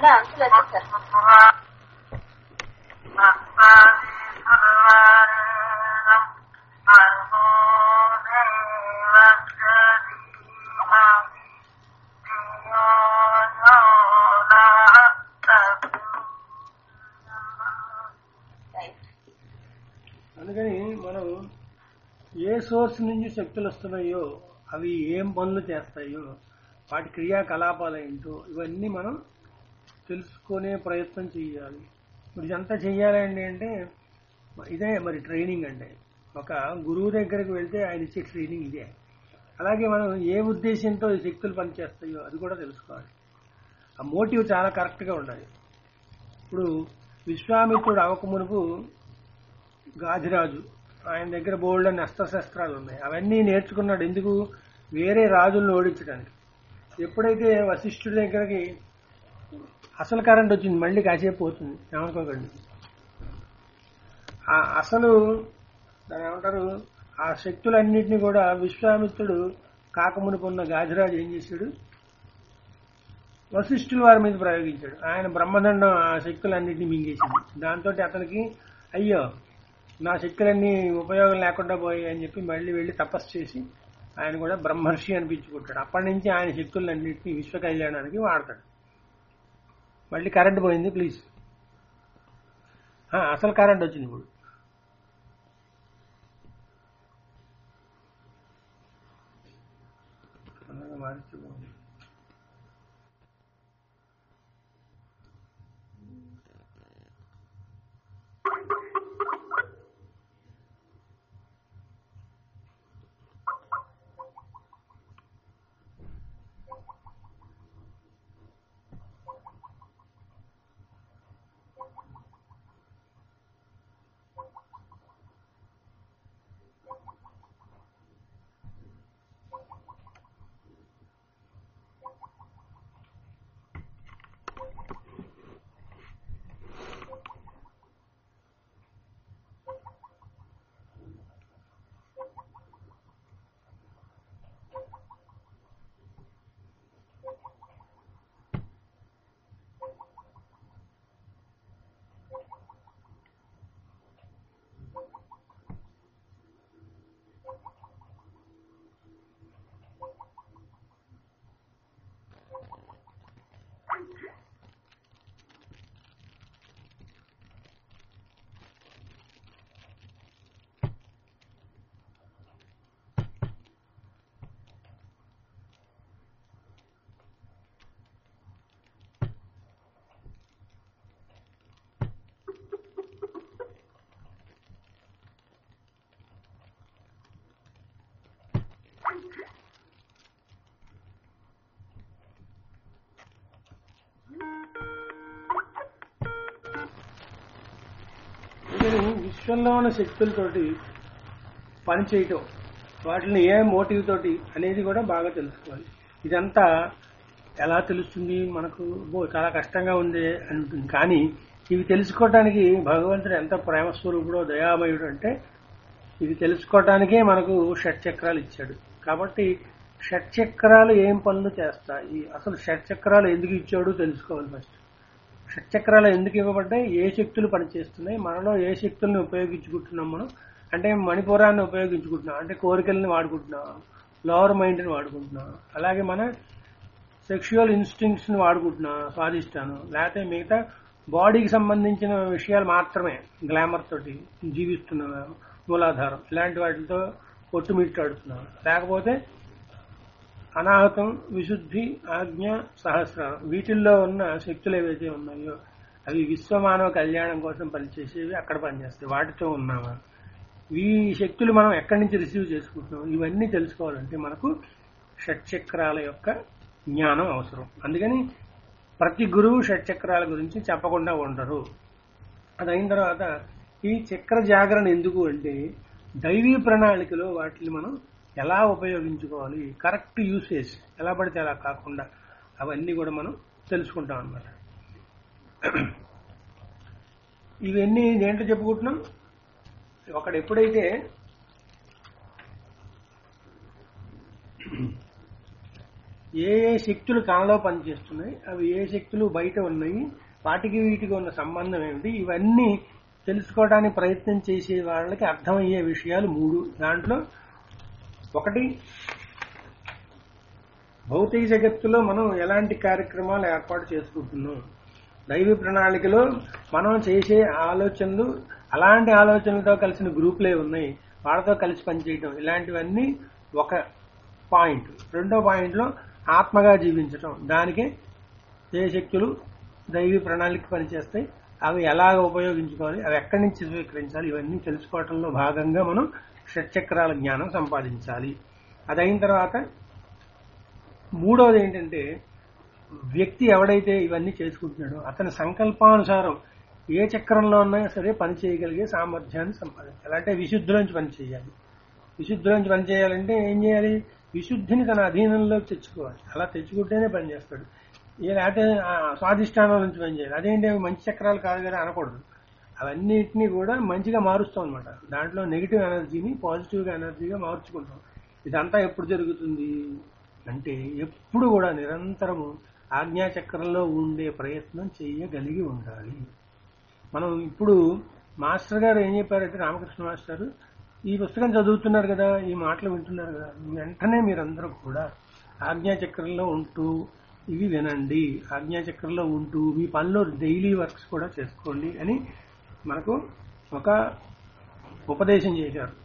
అప్పుడే అంకులు వచ్చేసారు రైట్ అందుకని మనం ఏ సోర్స్ నుంచి శక్తులు వస్తున్నాయో అవి ఏం పనులు చేస్తాయో వాటి క్రియాకలాపాలు ఏంటో ఇవన్నీ మనం తెలుసుకునే ప్రయత్నం చేయాలి మరి ఇదంతా చెయ్యాలండి అంటే ఇదే మరి ట్రైనింగ్ అంటే ఒక గురువు దగ్గరికి వెళ్తే ఆయన ఇచ్చే ట్రైనింగ్ ఇదే అలాగే మనం ఏ ఉద్దేశంతో ఈ శక్తులు పనిచేస్తాయో అది కూడా తెలుసుకోవాలి ఆ మోటివ్ చాలా కరెక్ట్గా ఉండాలి ఇప్పుడు విశ్వామిత్రుడు అవక మునుపు గాదిరాజు ఆయన దగ్గర బోల్డ్ అని అస్త్రశస్త్రాలు ఉన్నాయి అవన్నీ నేర్చుకున్నాడు ఎందుకు వేరే రాజులను ఓడించడానికి ఎప్పుడైతే వశిష్ఠుడి దగ్గరికి అసలు కరెంట్ వచ్చింది మళ్ళీ కాసేపు పోతుంది ఏమనుకోకండి ఆ అసలు దాని ఏమంటారు ఆ శక్తులన్నింటినీ కూడా విశ్వామిత్రుడు కాకమునుపు ఉన్న గాదిరాజు ఏం చేశాడు వశిష్ఠుల వారి మీద ప్రయోగించాడు ఆయన బ్రహ్మదండం ఆ శక్తులన్నింటినీ మింగేసింది దాంతో అతనికి అయ్యో నా శక్తులన్నీ ఉపయోగం లేకుండా పోయాయి అని చెప్పి మళ్ళీ వెళ్ళి తపస్సు చేసి ఆయన కూడా బ్రహ్మర్షి అనిపించుకుంటాడు అప్పటి నుంచి ఆయన శక్తులన్నింటినీ విశ్వ కళ్యాణానికి వాడతాడు మళ్ళీ కరెంట్ పోయింది ప్లీజ్ ఆ, అసలు కరెంట్ వచ్చింది ఇప్పుడు అలాగే మారిస్తే బాగుంది. అందుకని విశ్వంలో ఉన్న శక్తులతోటి పని చేయటం వాటిని ఏ మోటివ్ తోటి అనేది కూడా బాగా తెలుసుకోవాలి ఇదంతా ఎలా తెలుస్తుంది మనకు "అబ్బో, చాలా కష్టంగా ఉంది అని ఉంటుంది కానీ ఇవి తెలుసుకోవటానికి భగవంతుడు ఎంత ప్రేమ స్వరూపుడో దయామయుడు అంటే ఇది తెలుసుకోవటానికే మనకు షట్ చక్రాలు ఇచ్చాడు కాబట్టి షట్ చక్రాలు ఏం పనులు చేస్తాయి అసలు షట్ చక్రాలు ఎందుకు ఇచ్చాడు తెలుసుకోవాలి ఫస్ట్ షట్చక్రాలు ఎందుకు ఇవ్వబడ్డాయి ఏ శక్తులు పనిచేస్తున్నాయి మనలో ఏ శక్తుల్ని ఉపయోగించుకుంటున్నాం మనం అంటే మణిపురాన్ని ఉపయోగించుకుంటున్నాం అంటే కోరికల్ని వాడుకుంటున్నాం లోవర్ మైండ్ని వాడుకుంటున్నాం అలాగే మన సెక్షువల్ ఇన్స్టింక్ట్స్ ని వాడుకుంటున్నాం స్వాదిష్టాను లేకపోతే మిగతా బాడీకి సంబంధించిన విషయాలు మాత్రమే గ్లామర్ తోటి జీవిస్తున్నాం మూలాధారం ఇలాంటి వాటితో కొట్టుమిట్టాడుతున్నాం లేకపోతే అనాహతం విశుద్ధి ఆజ్ఞ సహస్రం వీటిల్లో ఉన్న శక్తులు ఏవైతే ఉన్నాయో అవి విశ్వమానవ కళ్యాణం కోసం పనిచేసేవి అక్కడ పనిచేస్తాయి వాటితో ఉన్నామా ఈ శక్తులు మనం ఎక్కడి నుంచి రిసీవ్ చేసుకుంటున్నాం ఇవన్నీ తెలుసుకోవాలంటే మనకు షట్చక్రాల యొక్క జ్ఞానం అవసరం అందుకని ప్రతి గురువు షట్చక్రాల గురించి చెప్పకుండా ఉండరు అది అయిన తర్వాత ఈ చక్ర జాగరణ ఎందుకు అంటే దైవీ ప్రణాళికలో వాటిని మనం ఎలా ఉపయోగించుకోవాలి కరెక్ట్ యూసేజ్ ఎలా పడితే అలా కాకుండా అవన్నీ కూడా మనం తెలుసుకుంటాం అన్నమాట ఇవన్నీ దేంట్లో చెప్పుకుంటున్నాం ఒకడు ఎప్పుడైతే ఏ ఏ శక్తులు కణలో పనిచేస్తున్నాయి అవి ఏ శక్తులు బయట ఉన్నాయి వాటికి వీటికి ఉన్న సంబంధం ఏమిటి ఇవన్నీ తెలుసుకోవడానికి ప్రయత్నం చేసే వాళ్ళకి అర్థమయ్యే విషయాలు మూడు దాంట్లో ఒకటి భౌతిక జగత్తులో మనం ఎలాంటి కార్యక్రమాలు ఏర్పాటు చేసుకుంటున్నాం దైవ ప్రణాళికలో మనం చేసే ఆలోచనలు అలాంటి ఆలోచనలతో కలిసిన గ్రూపులే ఉన్నాయి వాళ్ళతో కలిసి పనిచేయటం ఇలాంటివన్నీ ఒక పాయింట్ రెండో పాయింట్లో ఆత్మగా జీవించటం దానికే ఏ శక్తులు దైవీ ప్రణాళిక పనిచేస్తాయి అవి ఎలాగ ఉపయోగించుకోవాలి అవి ఎక్కడి నుంచి స్వీకరించాలి ఇవన్నీ తెలుసుకోవటంలో భాగంగా మనం షట్చక్రాల జ్ఞానం సంపాదించాలి అది అయిన తర్వాత మూడవది ఏంటంటే వ్యక్తి ఎవడైతే ఇవన్నీ చేసుకుంటున్నాడో అతని సంకల్పానుసారం ఏ చక్రంలో ఉన్నా సరే పని చేయగలిగే సామర్థ్యాన్ని సంపాదించాలి అంటే విశుద్ధిలోంచి పని చేయాలి విశుద్ధిలోంచి పని చేయాలంటే ఏం చేయాలి విశుద్ధిని తన అధీనంలోకి తెచ్చుకోవాలి అలా తెచ్చుకుంటేనే పని చేస్తాడు ఏ లేకపోతే ఆ స్వాధిష్టానం నుంచి పని చేయాలి అదేంటి అవి మంచి చక్రాలు కాదు కదా అనకూడదు అవన్నిటినీ కూడా మంచిగా మారుస్తాం అనమాట దాంట్లో నెగిటివ్ ఎనర్జీని పాజిటివ్గా ఎనర్జీగా మార్చుకుంటాం ఇదంతా ఎప్పుడు జరుగుతుంది అంటే ఎప్పుడు కూడా నిరంతరము ఆజ్ఞాచక్రంలో ఉండే ప్రయత్నం చేయగలిగి ఉండాలి మనం ఇప్పుడు మాస్టర్ గారు ఏం చెప్పారంటే రామకృష్ణ మాస్టర్ ఈ పుస్తకం చదువుతున్నారు కదా ఈ మాటలు వింటున్నారు కదా వెంటనే మీరందరూ కూడా ఆజ్ఞాచక్రంలో ఉంటూ ఇవి వినండి ఆజ్ఞాచక్రంలో ఉంటూ మీ పనిలో డైలీ వర్క్స్ కూడా చేసుకోండి అని మనకు ఒక ఉపదేశం చేశారు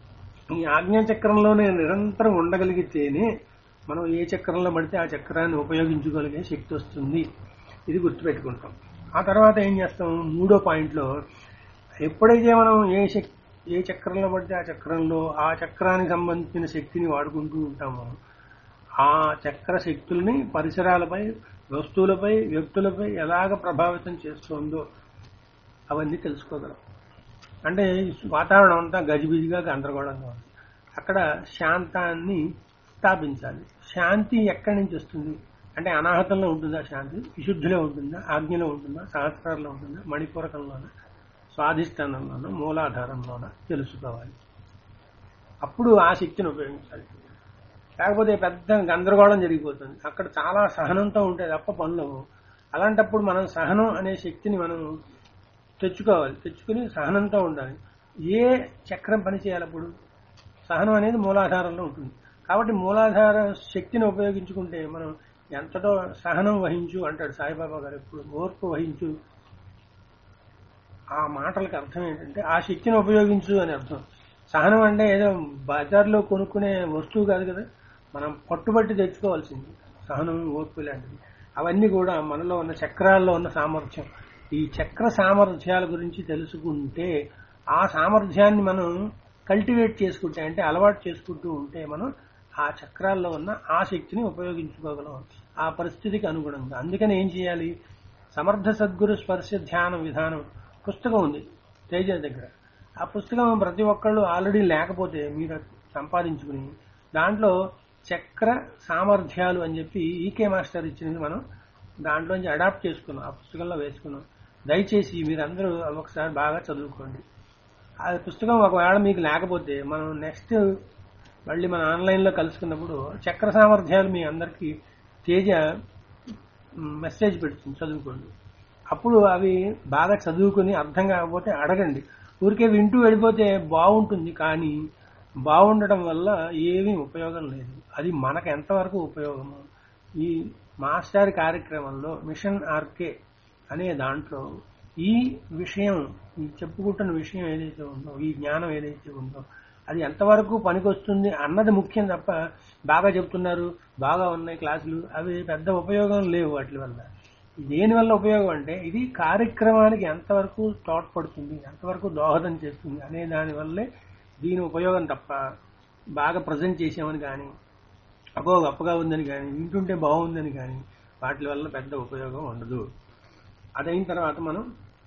ఈ ఆజ్ఞాచక్రంలోనే నిరంతరం ఉండగలిగితేనే మనం ఏ చక్రంలో పడితే ఆ చక్రాన్ని ఉపయోగించుకోగలిగే శక్తి వస్తుంది ఇది గుర్తుపెట్టుకుంటాం ఆ తర్వాత ఏం చేస్తాం మూడో పాయింట్లో ఎప్పుడైతే మనం ఏ శక్ ఏ చక్రంలో పడితే ఆ చక్రంలో ఆ చక్రానికి సంబంధించిన శక్తిని వాడుకుంటూ ఉంటామో ఆ చక్ర శక్తుల్ని పరిసరాలపై వస్తువులపై వ్యక్తులపై ఎలాగ ప్రభావితం చేస్తుందో అవన్నీ తెలుసుకోగలం అంటే వాతావరణం అంతా గజిబిజిగా గందరగోళంగా ఉంది అక్కడ శాంతాన్ని స్థాపించాలి శాంతి ఎక్కడి నుంచి వస్తుంది అంటే అనాహతంలో ఉంటుందా శాంతి విశుద్ధిలో ఉంటుందా ఆజ్ఞలో ఉంటుందా సహస్రాల్లో ఉంటుందా మణిపూరకంలోనా స్వాధిష్టానంలోనూ మూలాధారంలోన తెలుసుకోవాలి అప్పుడు ఆ శక్తిని ఉపయోగించాలి లేకపోతే పెద్ద గందరగోళం జరిగిపోతుంది అక్కడ చాలా సహనంతో ఉంటే తప్ప పనులు అలాంటప్పుడు మనం సహనం అనే శక్తిని మనం తెచ్చుకోవాలి తెచ్చుకుని సహనంతో ఉండాలి ఏ చక్రం పని చేయాలి అప్పుడు సహనం అనేది మూలాధారంలో ఉంటుంది కాబట్టి మూలాధార శక్తిని ఉపయోగించుకుంటే మనం ఎంతటో సహనం వహించు అంటాడు సాయిబాబా గారు ఎప్పుడు ఓర్పు వహించు ఆ మాటలకు అర్థం ఏంటంటే ఆ శక్తిని ఉపయోగించు అని అర్థం సహనం అంటే ఏదో బజార్లో కొనుక్కునే వస్తువు కాదు కదా మనం పట్టుబట్టి తెచ్చుకోవాల్సింది సహనం ఓర్పు లాంటివి అవన్నీ కూడా మనలో ఉన్న చక్రాల్లో ఉన్న సామర్థ్యం ఈ చక్ర సామర్థ్యాల గురించి తెలుసుకుంటే ఆ సామర్థ్యాన్ని మనం కల్టివేట్ చేసుకుంటే అంటే అలవాటు చేసుకుంటూ ఉంటే మనం ఆ చక్రాల్లో ఉన్న ఆ శక్తిని ఉపయోగించుకోగలం ఆ పరిస్థితికి అనుగుణంగా అందుకని ఏం చేయాలి సమర్థ సద్గురు స్పర్శ ధ్యాన విధానం పుస్తకం ఉంది తేజ దగ్గర ఆ పుస్తకం ప్రతి ఒక్కళ్ళు ఆల్రెడీ లేకపోతే మీరు సంపాదించుకుని దాంట్లో చక్ర సామర్థ్యాలు అని చెప్పి ఈకే మాస్టర్ ఇచ్చినది మనం దాంట్లోంచి అడాప్ట్ చేసుకున్నాం ఆ పుస్తకంలో వేసుకున్నాం దయచేసి మీరందరూ అవి ఒకసారి బాగా చదువుకోండి ఆ పుస్తకం ఒకవేళ మీకు లేకపోతే మనం నెక్స్ట్ మళ్ళీ మన ఆన్లైన్లో కలుసుకున్నప్పుడు చక్ర సామర్థ్యాలు మీ అందరికీ తేజ మెసేజ్ పెడుతుంది చదువుకోండి అప్పుడు అవి బాగా చదువుకుని అర్థం కాకపోతే అడగండి ఊరికే వింటూ వెళ్ళిపోతే బాగుంటుంది కానీ బాగుండటం వల్ల ఏమీ ఉపయోగం లేదు అది మనకు ఎంతవరకు ఉపయోగము ఈ మాస్టర్ కార్యక్రమంలో మిషన్ ఆర్కే అనే దాంట్లో ఈ విషయం ఈ చెప్పుకుంటున్న విషయం ఏదైతే ఉందో ఈ జ్ఞానం ఏదైతే ఉందో అది ఎంతవరకు పనికొస్తుంది అన్నది ముఖ్యం తప్ప బాగా చెప్తున్నారు బాగా ఉన్నాయి క్లాసులు అవి పెద్ద ఉపయోగం లేవు వాటి వల్ల దేని వల్ల ఉపయోగం అంటే ఇది కార్యక్రమానికి ఎంతవరకు తోడ్పడుతుంది ఎంతవరకు దోహదం చేస్తుంది అనే దాని వల్లే దీని ఉపయోగం తప్ప బాగా ప్రజెంట్ చేసామని కానీ అబ్బో గొప్పగా ఉందని కానీ వింటుంటే బాగుందని కానీ వాటి వల్ల పెద్ద ఉపయోగం ఉండదు అదైన తర్వాత మనం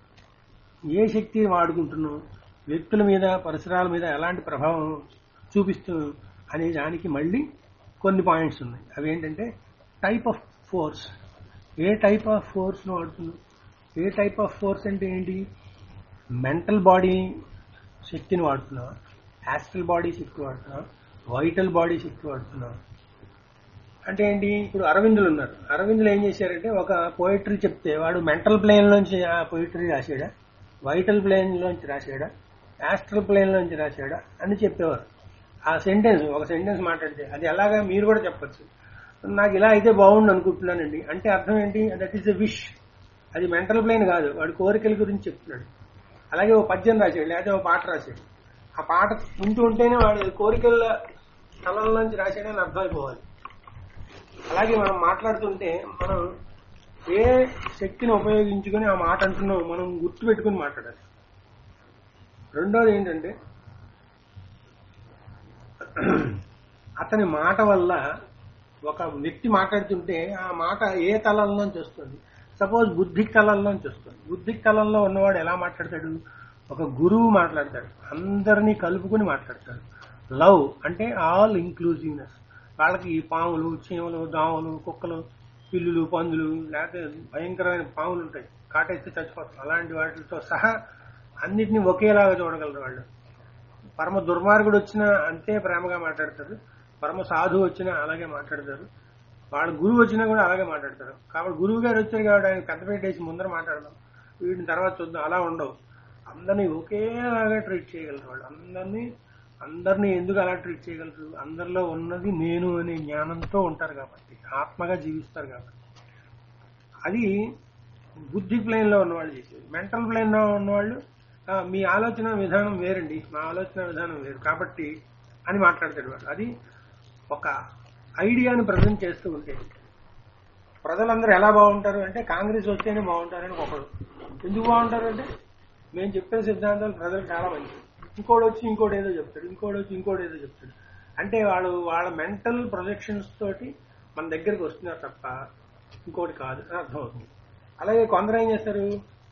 ఏ శక్తి వాడుకుంటున్నాం వ్యక్తుల మీద పరిసరాల మీద ఎలాంటి ప్రభావం చూపిస్తూ అనే దానికి మళ్ళీ కొన్ని పాయింట్స్ ఉన్నాయి అవి ఏంటంటే టైప్ ఆఫ్ ఫోర్స్ ఏ టైప్ ఆఫ్ ఫోర్స్ను వాడుతున్నాం ఏ టైప్ ఆఫ్ ఫోర్స్ అంటే ఏంటి మెంటల్ బాడీ శక్తిని వాడుతున్నాం యాస్ట్రల్ బాడీ శక్తి వాడుతున్నాం వైటల్ బాడీ శక్తి వాడుతున్నాం అంటే ఏంటి ఇప్పుడు అరవిందులు ఉన్నారు అరవిందులు ఏం చేశారంటే ఒక పోయిటరీ చెప్తే వాడు మెంటల్ ప్లేన్ లోంచి ఆ పోయిటరీ రాశాడా వైటల్ ప్లేన్ లోంచి రాశాడా యాస్ట్రల్ ప్లేన్ లోంచి రాశాడా అని చెప్పేవారు ఆ సెంటెన్స్ ఒక సెంటెన్స్ మాట్లాడితే అది ఎలాగా మీరు కూడా చెప్పొచ్చు నాకు ఇలా అయితే బాగుండు అనుకుంటున్నానండి అంటే అర్థం ఏంటి దట్ ఈస్ ఎ విష్ అది మెంటల్ ప్లేన్ కాదు వాడి కోరికల గురించి చెప్తున్నాడు అలాగే ఓ పద్యం రాశాడు లేకపోతే ఓ పాట రాశాడు ఆ పాట వింటూ ఉంటేనే వాడి కోరికల స్థలంలోంచి రాశాడని అర్థమైపోవాలి అలాగే మనం మాట్లాడుతుంటే మనం ఏ శక్తిని ఉపయోగించుకొని ఆ మాట అంటున్నాం మనం గుర్తు పెట్టుకుని మాట్లాడాలి రెండోది ఏంటంటే అతని మాట వల్ల ఒక వ్యక్తి మాట్లాడుతుంటే ఆ మాట ఏ తలంలోంచి వస్తుంది సపోజ్ బుద్ధిక్ తలంలోంచి వస్తుంది బుద్ధిక్ తలంలో ఉన్నవాడు ఎలా మాట్లాడతాడు ఒక గురువు మాట్లాడతాడు అందరినీ కలుపుకుని మాట్లాడతాడు లవ్ అంటే ఆల్ ఇంక్లూజివ్నెస్ వాళ్ళకి ఈ పాములు చీమలు దోమలు కుక్కలు పిల్లులు పందులు లేకపోతే భయంకరమైన పాములు ఉంటాయి కాటేస్తే చచ్చిపోతాం అలాంటి వాటితో సహా అన్నిటినీ ఒకేలాగా చూడగలరు వాళ్ళు పరమ దుర్మార్గుడు వచ్చినా అంతే ప్రేమగా మాట్లాడతారు పరమ సాధువు వచ్చినా అలాగే మాట్లాడతారు వాళ్ళ గురువు వచ్చినా కూడా అలాగే మాట్లాడతారు కాబట్టి గురువు గారు వచ్చారు కాబట్టి ఆయన పెద్ద పెట్టేసి ముందర మాట్లాడదాం వీటిని తర్వాత చూద్దాం అలా ఉండవు అందరినీ ఒకేలాగా ట్రీట్ చేయగలరు వాళ్ళు అందరినీ అందరినీ ఎందుకు అలా ట్రీట్ చేయగలరు అందరిలో ఉన్నది నేను అనే జ్ఞానంతో ఉంటారు కాబట్టి ఆత్మగా జీవిస్తారు కాబట్టి అది బుద్ధి ప్లేన్ లో ఉన్నవాళ్ళు చేసేది మెంటల్ ప్లేన్ లో ఉన్నవాళ్ళు "ఆ, మీ ఆలోచన విధానం వేరండి మా ఆలోచన విధానం వేరు కాబట్టి అని మాట్లాడతాడు వాడు అది ఒక ఐడియాని ప్రజెంట్ చేస్తూ ఉంటే ప్రజలందరూ ఎలా బాగుంటారు అంటే కాంగ్రెస్ వస్తేనే బాగుంటారని ఒకడు ఎందుకు బాగుంటారు అంటే మేము చెప్పిన సిద్ధాంతాలు ప్రజలు చాలా మంచివి ఇంకోటి వచ్చి ఇంకోటి ఏదో చెప్తాడు ఇంకోటి వచ్చి ఇంకోటి ఏదో చెప్తాడు అంటే వాళ్ళు వాళ్ళ మెంటల్ ప్రొజెక్షన్స్ తోటి మన దగ్గరికి వస్తున్నారు తప్ప ఇంకోటి కాదు అని అర్థమవుతుంది అలాగే కొందరు ఏం చేస్తారు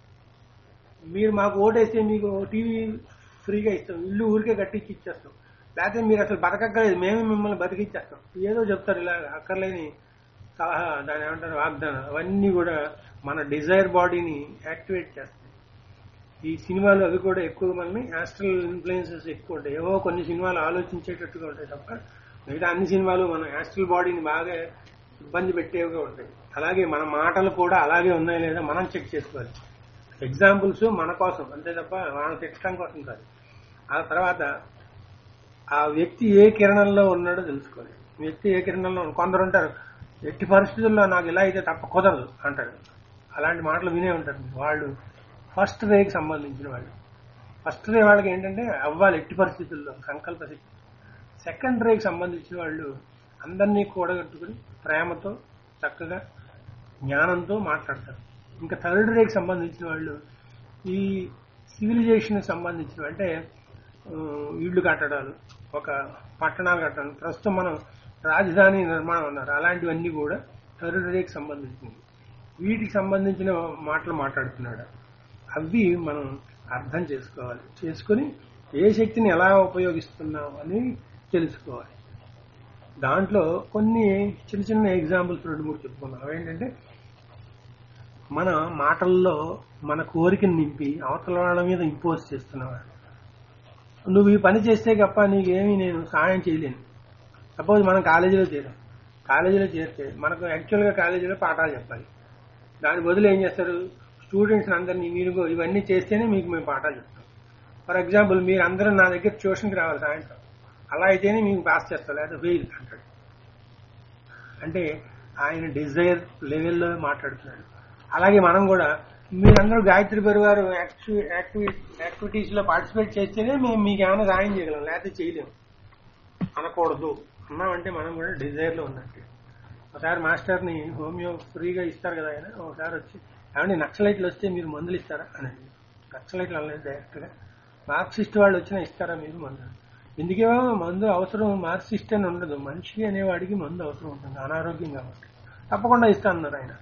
మీరు మాకు ఓటేస్తే మీకు టీవీ ఫ్రీగా ఇస్తాం ఇల్లు ఊరికే కట్టించి ఇచ్చేస్తాం లేకపోతే మీరు అసలు బతకక్కలేదు మేమే మిమ్మల్ని బతికిచ్చేస్తాం ఏదో చెప్తారు ఇలా అక్కర్లేని సలహా దాని ఏమంటారు వాగ్దానం అవన్నీ కూడా మన డిజైర్ బాడీని యాక్టివేట్ చేస్తాయి ఈ సినిమాలు అవి కూడా ఎక్కువ మనల్ని యాస్ట్రల్ ఇన్ఫ్లుయెన్సెస్ ఎక్కువ ఉంటాయి ఏవో కొన్ని సినిమాలు ఆలోచించేటట్టుగా ఉంటాయి తప్ప మిగతా అన్ని సినిమాలు మన యాస్ట్రల్ బాడీని బాగా ఇబ్బంది పెట్టేవిగా ఉంటాయి అలాగే మన మాటలు కూడా అలాగే ఉన్నాయో లేదా మనం చెక్ చేసుకోవాలి ఎగ్జాంపుల్స్ మన కోసం అంతే తప్ప వాళ్ళని తిట్టడం కోసం కాదు ఆ తర్వాత ఆ వ్యక్తి ఏ కిరణంలో ఉన్నాడో తెలుసుకోవాలి వ్యక్తి ఏ కిరణంలో ఉన్నాడు. కొందరు ఉంటారు ఎట్టి పరిస్థితుల్లో నాకు ఇలా అయితే తప్ప కుదరదు అంటాడు అలాంటి మాటలు వినే ఉంటారు మీరు. వాళ్ళు ఫస్ట్ రేకి సంబంధించిన వాళ్ళు ఫస్ట్ రే వాళ్ళకి ఏంటంటే అవ్వాలి ఎట్టి పరిస్థితుల్లో సంకల్ప శక్తి సెకండ్ రేకి సంబంధించిన వాళ్ళు అందరినీ కూడగట్టుకుని ప్రేమతో చక్కగా జ్ఞానంతో మాట్లాడతారు ఇంకా థర్డ్ రేకి సంబంధించిన వాళ్ళు ఈ సివిలైజేషన్ సంబంధించిన అంటే ఆ, ఇళ్ళు కట్టడాలు ఒక పట్టణాలు కట్టడం ప్రస్తుతం మనం రాజధాని నిర్మాణం అన్నారు అలాంటివన్నీ కూడా థర్డ్ రేకి సంబంధించినవి వీటికి సంబంధించిన మాటలు మాట్లాడుతున్నాడు అవి మనం అర్థం చేసుకోవాలి చేసుకుని ఏ శక్తిని ఎలా ఉపయోగిస్తున్నాం అని తెలుసుకోవాలి దాంట్లో కొన్ని చిన్న చిన్న ఎగ్జాంపుల్స్ రెండు మూడు చెప్పుకున్నాం అవేంటంటే మన మాటల్లో మన కోరికను నింపి అవతల వాళ్ళ మీద ఇంపోజ్ చేస్తున్నాడు నువ్వు ఈ పని చేస్తే తప్ప నీకేమీ నేను సహాయం చేయలేను సపోజ్ మనం కాలేజీలో చేరాం కాలేజీలో చేరితే మనకు యాక్చువల్గా కాలేజీలో పాఠాలు చెప్పాలి దాని బదులు ఏం చేస్తారు స్టూడెంట్స్ అందరినీ మీరు ఇవన్నీ చేస్తేనే మీకు మేము పాఠాలు చెప్తాం ఫర్ ఎగ్జాంపుల్ మీరు అందరూ నా దగ్గర ట్యూషన్కి రావాలి సాయంత్రం అలా అయితేనే మీకు పాస్ చేస్తాం లేదా ఫెయిల్ అంటాడు అంటే ఆయన డిజైర్ లెవెల్లో మాట్లాడుతున్నాడు అలాగే మనం కూడా మీరందరూ గాయత్రి పరివారు యాక్టివిటీస్ లో పార్టిసిపేట్ చేస్తేనే మేము మీకు ఏమైనా సాయం చేయగలం లేకపోతే చేయలేము అనకూడదు అన్నామంటే మనం కూడా డిజైర్ లో ఉన్నట్టు ఒకసారి మాస్టర్ ని హోమియో ఫ్రీగా ఇస్తారు కదా ఆయన ఒకసారి వచ్చి ఏమంటే నక్సలైట్లు వస్తే మీరు మందులు ఇస్తారా అని అడిగారు. నక్సలైట్లు అనలేదు డైరెక్ట్ గా మార్క్సిస్ట్ వాళ్ళు వచ్చినా ఇస్తారా మీరు మందు ఎందుకేమో మందు అవసరం మార్క్సిస్ట్ అని ఉండదు మనిషి అనేవాడికి మందు అవసరం ఉంటుంది అనారోగ్యం కాబట్టి తప్పకుండా ఇస్తా అన్నారు ఆయన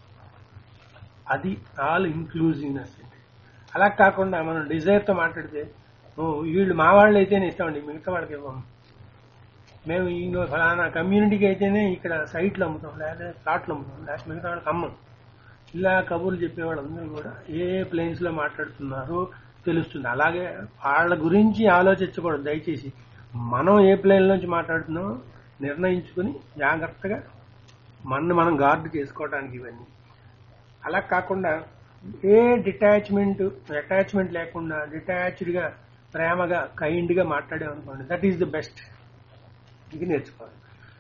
అది ఆల్ ఇంక్లూజివ్నెస్ అంటే అలా కాకుండా మనం డిజైర్ తో మాట్లాడితే "ఓ, వీళ్ళు మా వాళ్ళు అయితేనే ఇస్తామండి మిగతా వాళ్ళకి ఇవ్వము మేము ఈ ఫలానా కమ్యూనిటీకి అయితేనే ఇక్కడ సైట్లు అమ్ముతాం లేదా ప్లాట్లు అమ్ముతాం లేకపోతే మిగతా వాళ్ళకి అమ్మం ఇలా కబుర్లు చెప్పే వాళ్ళందరూ కూడా ఏ ప్లేన్స్ లో మాట్లాడుతున్నారో తెలుస్తుంది అలాగే వాళ్ళ గురించి ఆలోచించకూడదు దయచేసి మనం ఏ ప్లేన్ నుంచి మాట్లాడుతున్నామో నిర్ణయించుకుని జాగ్రత్తగా మనని మనం గార్డు చేసుకోవడానికి ఇవన్నీ అలా కాకుండా ఏ డిటాచ్మెంట్ అటాచ్మెంట్ లేకుండా డిటాచ్డ్ గా ప్రేమగా కైండ్ గా మాట్లాడామనుకోండి దట్ ఈస్ ది బెస్ట్ ఇది నేర్చుకోవాలి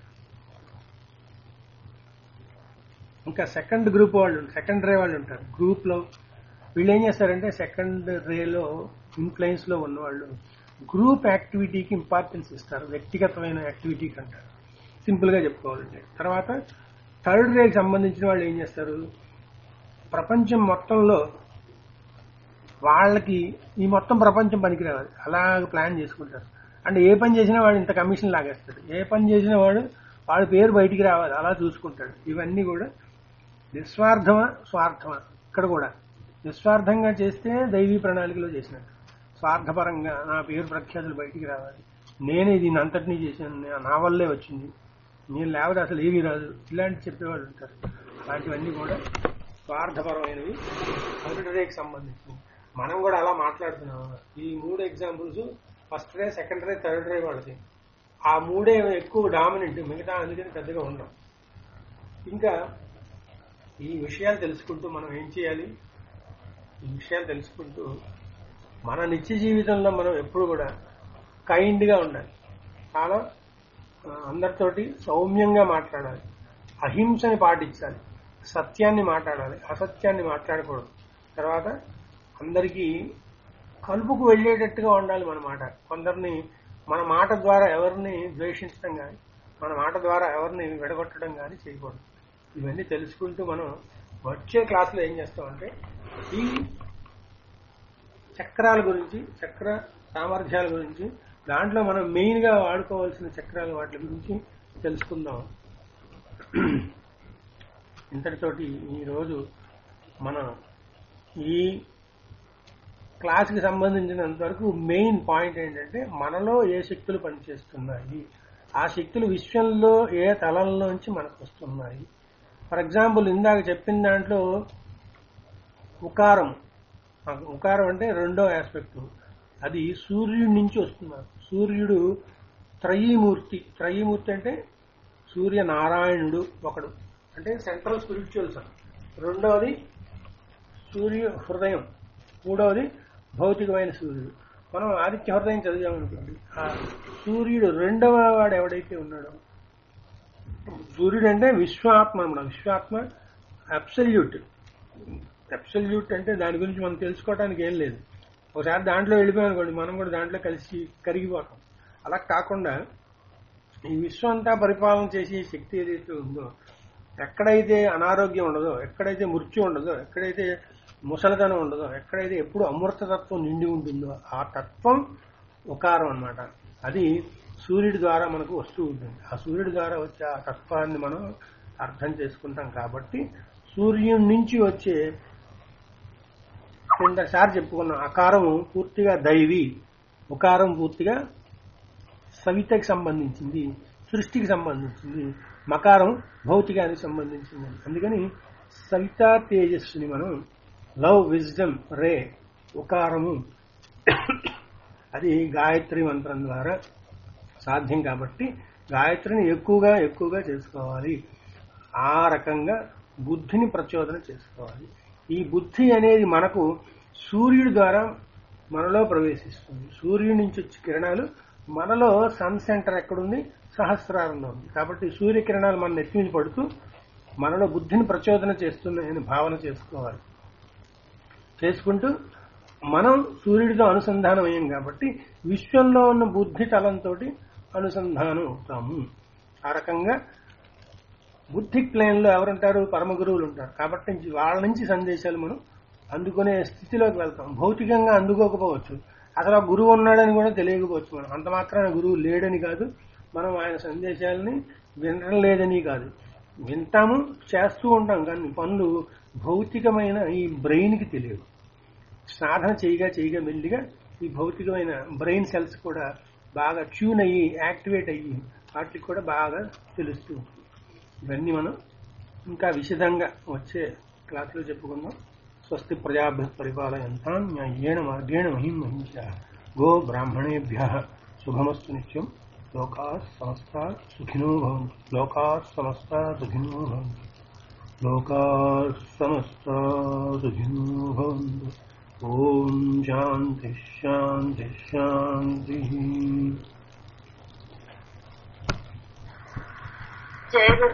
ఇంకా సెకండ్ గ్రూప్ వాళ్ళు సెకండ్ రే వాళ్ళు ఉంటారు గ్రూప్ లో వీళ్ళు ఏం చేస్తారంటే సెకండ్ రేలో ఇన్ఫ్లుయెన్స్ లో ఉన్నవాళ్ళు గ్రూప్ యాక్టివిటీకి ఇంపార్టెన్స్ ఇస్తారు వ్యక్తిగతమైన యాక్టివిటీకి అంటారు సింపుల్ గా చెప్పుకోవాలంటే తర్వాత థర్డ్ రేకి సంబంధించిన వాళ్ళు ఏం చేస్తారు ప్రపంచం మొత్తంలో వాళ్ళకి ఈ మొత్తం ప్రపంచం పనికి రావాలి అలా ప్లాన్ చేసుకుంటారు అంటే ఏ పని చేసినా వాడు ఇంత కమిషన్ లాగేస్తాడు ఏ పని చేసినా వాడు వాడి పేరు బయటికి రావాలి అలా చూసుకుంటాడు ఇవన్నీ కూడా నిస్వార్థమా స్వార్థమా ఇక్కడ కూడా నిస్వార్థంగా చేస్తే దైవీ ప్రణాళికలో చేసినట్టు స్వార్థపరంగా నా పేరు ప్రఖ్యాతులు బయటికి రావాలి నేనే దీని అంతటినీ చేశాను నే- నా వల్లే వచ్చింది నేను లేకపోతే అసలు ఏమీ రాదు ఇలాంటి చెప్పేవాళ్ళు ఉంటారు అలాంటివన్నీ కూడా స్వార్థపరమైనవి మొదటి రేకి సంబంధించినవి మనం కూడా అలా మాట్లాడుతున్నాం ఈ మూడు examples first ray second ray third ray వాళ్ళకి ఆ మూడే ఎక్కువ డామినెంట్ మిగతా అందుకని పెద్దగా ఉండవు ఇంకా ఈ విషయాలు తెలుసుకుంటూ మనం ఏం చేయాలి ఈ విషయాలు తెలుసుకుంటూ మన నిత్య జీవితంలో మనం ఎప్పుడు కూడా కైండ్ గా ఉండాలి చాలా ఆ, అందరితోటి సౌమ్యంగా మాట్లాడాలి అహింసని పాటించాలి సత్యాన్ని మాట్లాడాలి అసత్యాన్ని మాట్లాడకూడదు తర్వాత అందరికీ కలుపుకు వెళ్ళేటట్టుగా ఉండాలి మన మాట కొందరిని మన మాట ద్వారా ఎవరిని ద్వేషించడం కానీ మన మాట ద్వారా ఎవరిని విడగొట్టడం కానీ చేయకూడదు ఇవన్నీ తెలుసుకుంటూ మనం వచ్చే క్లాసులో ఏం చేస్తామంటే ఈ చక్రాల గురించి చక్ర సామర్థ్యాల గురించి దాంట్లో మనం మెయిన్ గా వాడుకోవాల్సిన చక్రాల వాటి గురించి తెలుసుకుందాం ఇంతటితోటి ఈరోజు మన ఈ క్లాస్కి సంబంధించినంత వరకు మెయిన్ పాయింట్ ఏంటంటే మనలో ఏ శక్తులు పనిచేస్తున్నాయి ఆ శక్తులు విశ్వంలో ఏ తలంలోంచి మనకు వస్తున్నాయి ఫర్ ఎగ్జాంపుల్ ఇందాక చెప్పిన దాంట్లో ఉకారం ఉకారం అంటే రెండో ఆస్పెక్ట్ అది సూర్యుడి నుంచి వస్తున్నారు సూర్యుడు త్రయీమూర్తి త్రయీమూర్తి అంటే సూర్య నారాయణుడు ఒకడు అంటే సెంట్రల్ స్పిరిచువల్స్ రెండవది సూర్య హృదయం మూడవది భౌతికమైన సూర్యుడు మనం ఆదిత్య హృదయం చదివామనుకోండి ఆ సూర్యుడు రెండవ వాడు ఎవడైతే ఉన్నాడో సూర్యుడు అంటే విశ్వాత్మ అన్నమాట విశ్వాత్మ అబ్సల్యూట్ అబ్సల్యూట్ అంటే దాని గురించి మనం తెలుసుకోవడానికి ఏం లేదు ఒకసారి దాంట్లో వెళ్ళిపోయాం అనుకోండి మనం కూడా దాంట్లో కలిసి కరిగిపోతాం అలా కాకుండా ఈ విశ్వం అంతా పరిపాలన చేసే శక్తి ఏదైతే ఉందో ఎక్కడైతే అనారోగ్యం ఉండదో ఎక్కడైతే మృత్యు ఉండదో ఎక్కడైతే ముసలితనం ఉండదో ఎక్కడైతే ఎప్పుడు అమృతతత్వం నిండి ఉంటుందో ఆ తత్వం ఉకారం అన్నమాట అది సూర్యుడి ద్వారా మనకు వస్తూ ఉంటుంది ఆ సూర్యుడి ద్వారా వచ్చే ఆ తత్వాన్ని మనం అర్థం చేసుకుంటాం కాబట్టి సూర్యుడి నుంచి వచ్చే కిందసారి చెప్పుకున్నాం అకారం పూర్తిగా దైవి ఉకారం పూర్తిగా సవితకి సంబంధించింది సృష్టికి సంబంధించింది మకారం భౌతికానికి సంబంధించింది అందుకని సవిత తేజస్సుని మనం లవ్ విజ్డమ్ రే ఉకారము అది గాయత్రి మంత్రం ద్వారా సాధ్యం కాబట్టి గాయత్రిని ఎక్కువగా ఎక్కువగా చేసుకోవాలి ఆ రకంగా బుద్ధిని ప్రచోదన చేసుకోవాలి ఈ బుద్ధి అనేది మనకు సూర్యుడి ద్వారా మనలో ప్రవేశిస్తుంది సూర్యుడి నుంచి వచ్చే కిరణాలు మనలో సన్ సెంటర్ ఎక్కడుంది సహస్రారంలో ఉంది కాబట్టి సూర్యకిరణాలు మన నెత్తి మీద పడుతూ మనలో బుద్ధిని ప్రచోదన చేస్తున్నాయని భావన చేసుకోవాలి చేసుకుంటూ మనం సూర్యుడితో అనుసంధానం అయ్యాం కాబట్టి విశ్వంలో ఉన్న బుద్ధి తలంతో అనుసంధానం అవుతాము ఆ రకంగా బుద్ధి ప్లేన్ లో ఎవరుంటారు పరమ గురువులు ఉంటారు కాబట్టి నుంచి వాళ్ళ నుంచి సందేశాలు మనం అందుకునే స్థితిలోకి వెళ్తాం భౌతికంగా అందుకోకపోవచ్చు అసలు ఆ గురువు ఉన్నాడని కూడా తెలియకపోవచ్చు మనం అంత మాత్రాన గురువు లేడని కాదు మనం ఆయన సందేశాలని వినడం లేదని కాదు వింటాము చేస్తూ ఉంటాం కానీ పనులు భౌతికమైన ఈ బ్రెయిన్ కి తెలియదు సాధన చేయగా చేయగా మెల్లిగా ఈ భౌతికమైన బ్రెయిన్ సెల్స్ కూడా బాగా ట్యూన్ అయ్యి యాక్టివేట్ అయ్యి వాటికి కూడా బాగా తెలుస్తూ ఉంటుంది ఇవన్నీ మనం ఇంకా విశదంగా వచ్చే క్లాసులో చెప్పుకుందాం స్వస్తి ప్రజాభ్య పరిపాలయంతాం న్యాయేణ మార్గేణ మహిం మహించ గో బ్రాహ్మణేభ్య శుభమస్తు నిత్యం లోకా సమస్త సుఖినో భవంతు లోకా సమస్త సుఖినో భవంతు లోకా సమస్త సుఖినో భవంతు ఓం శాంతి శాంతి శాంతి జయ గురు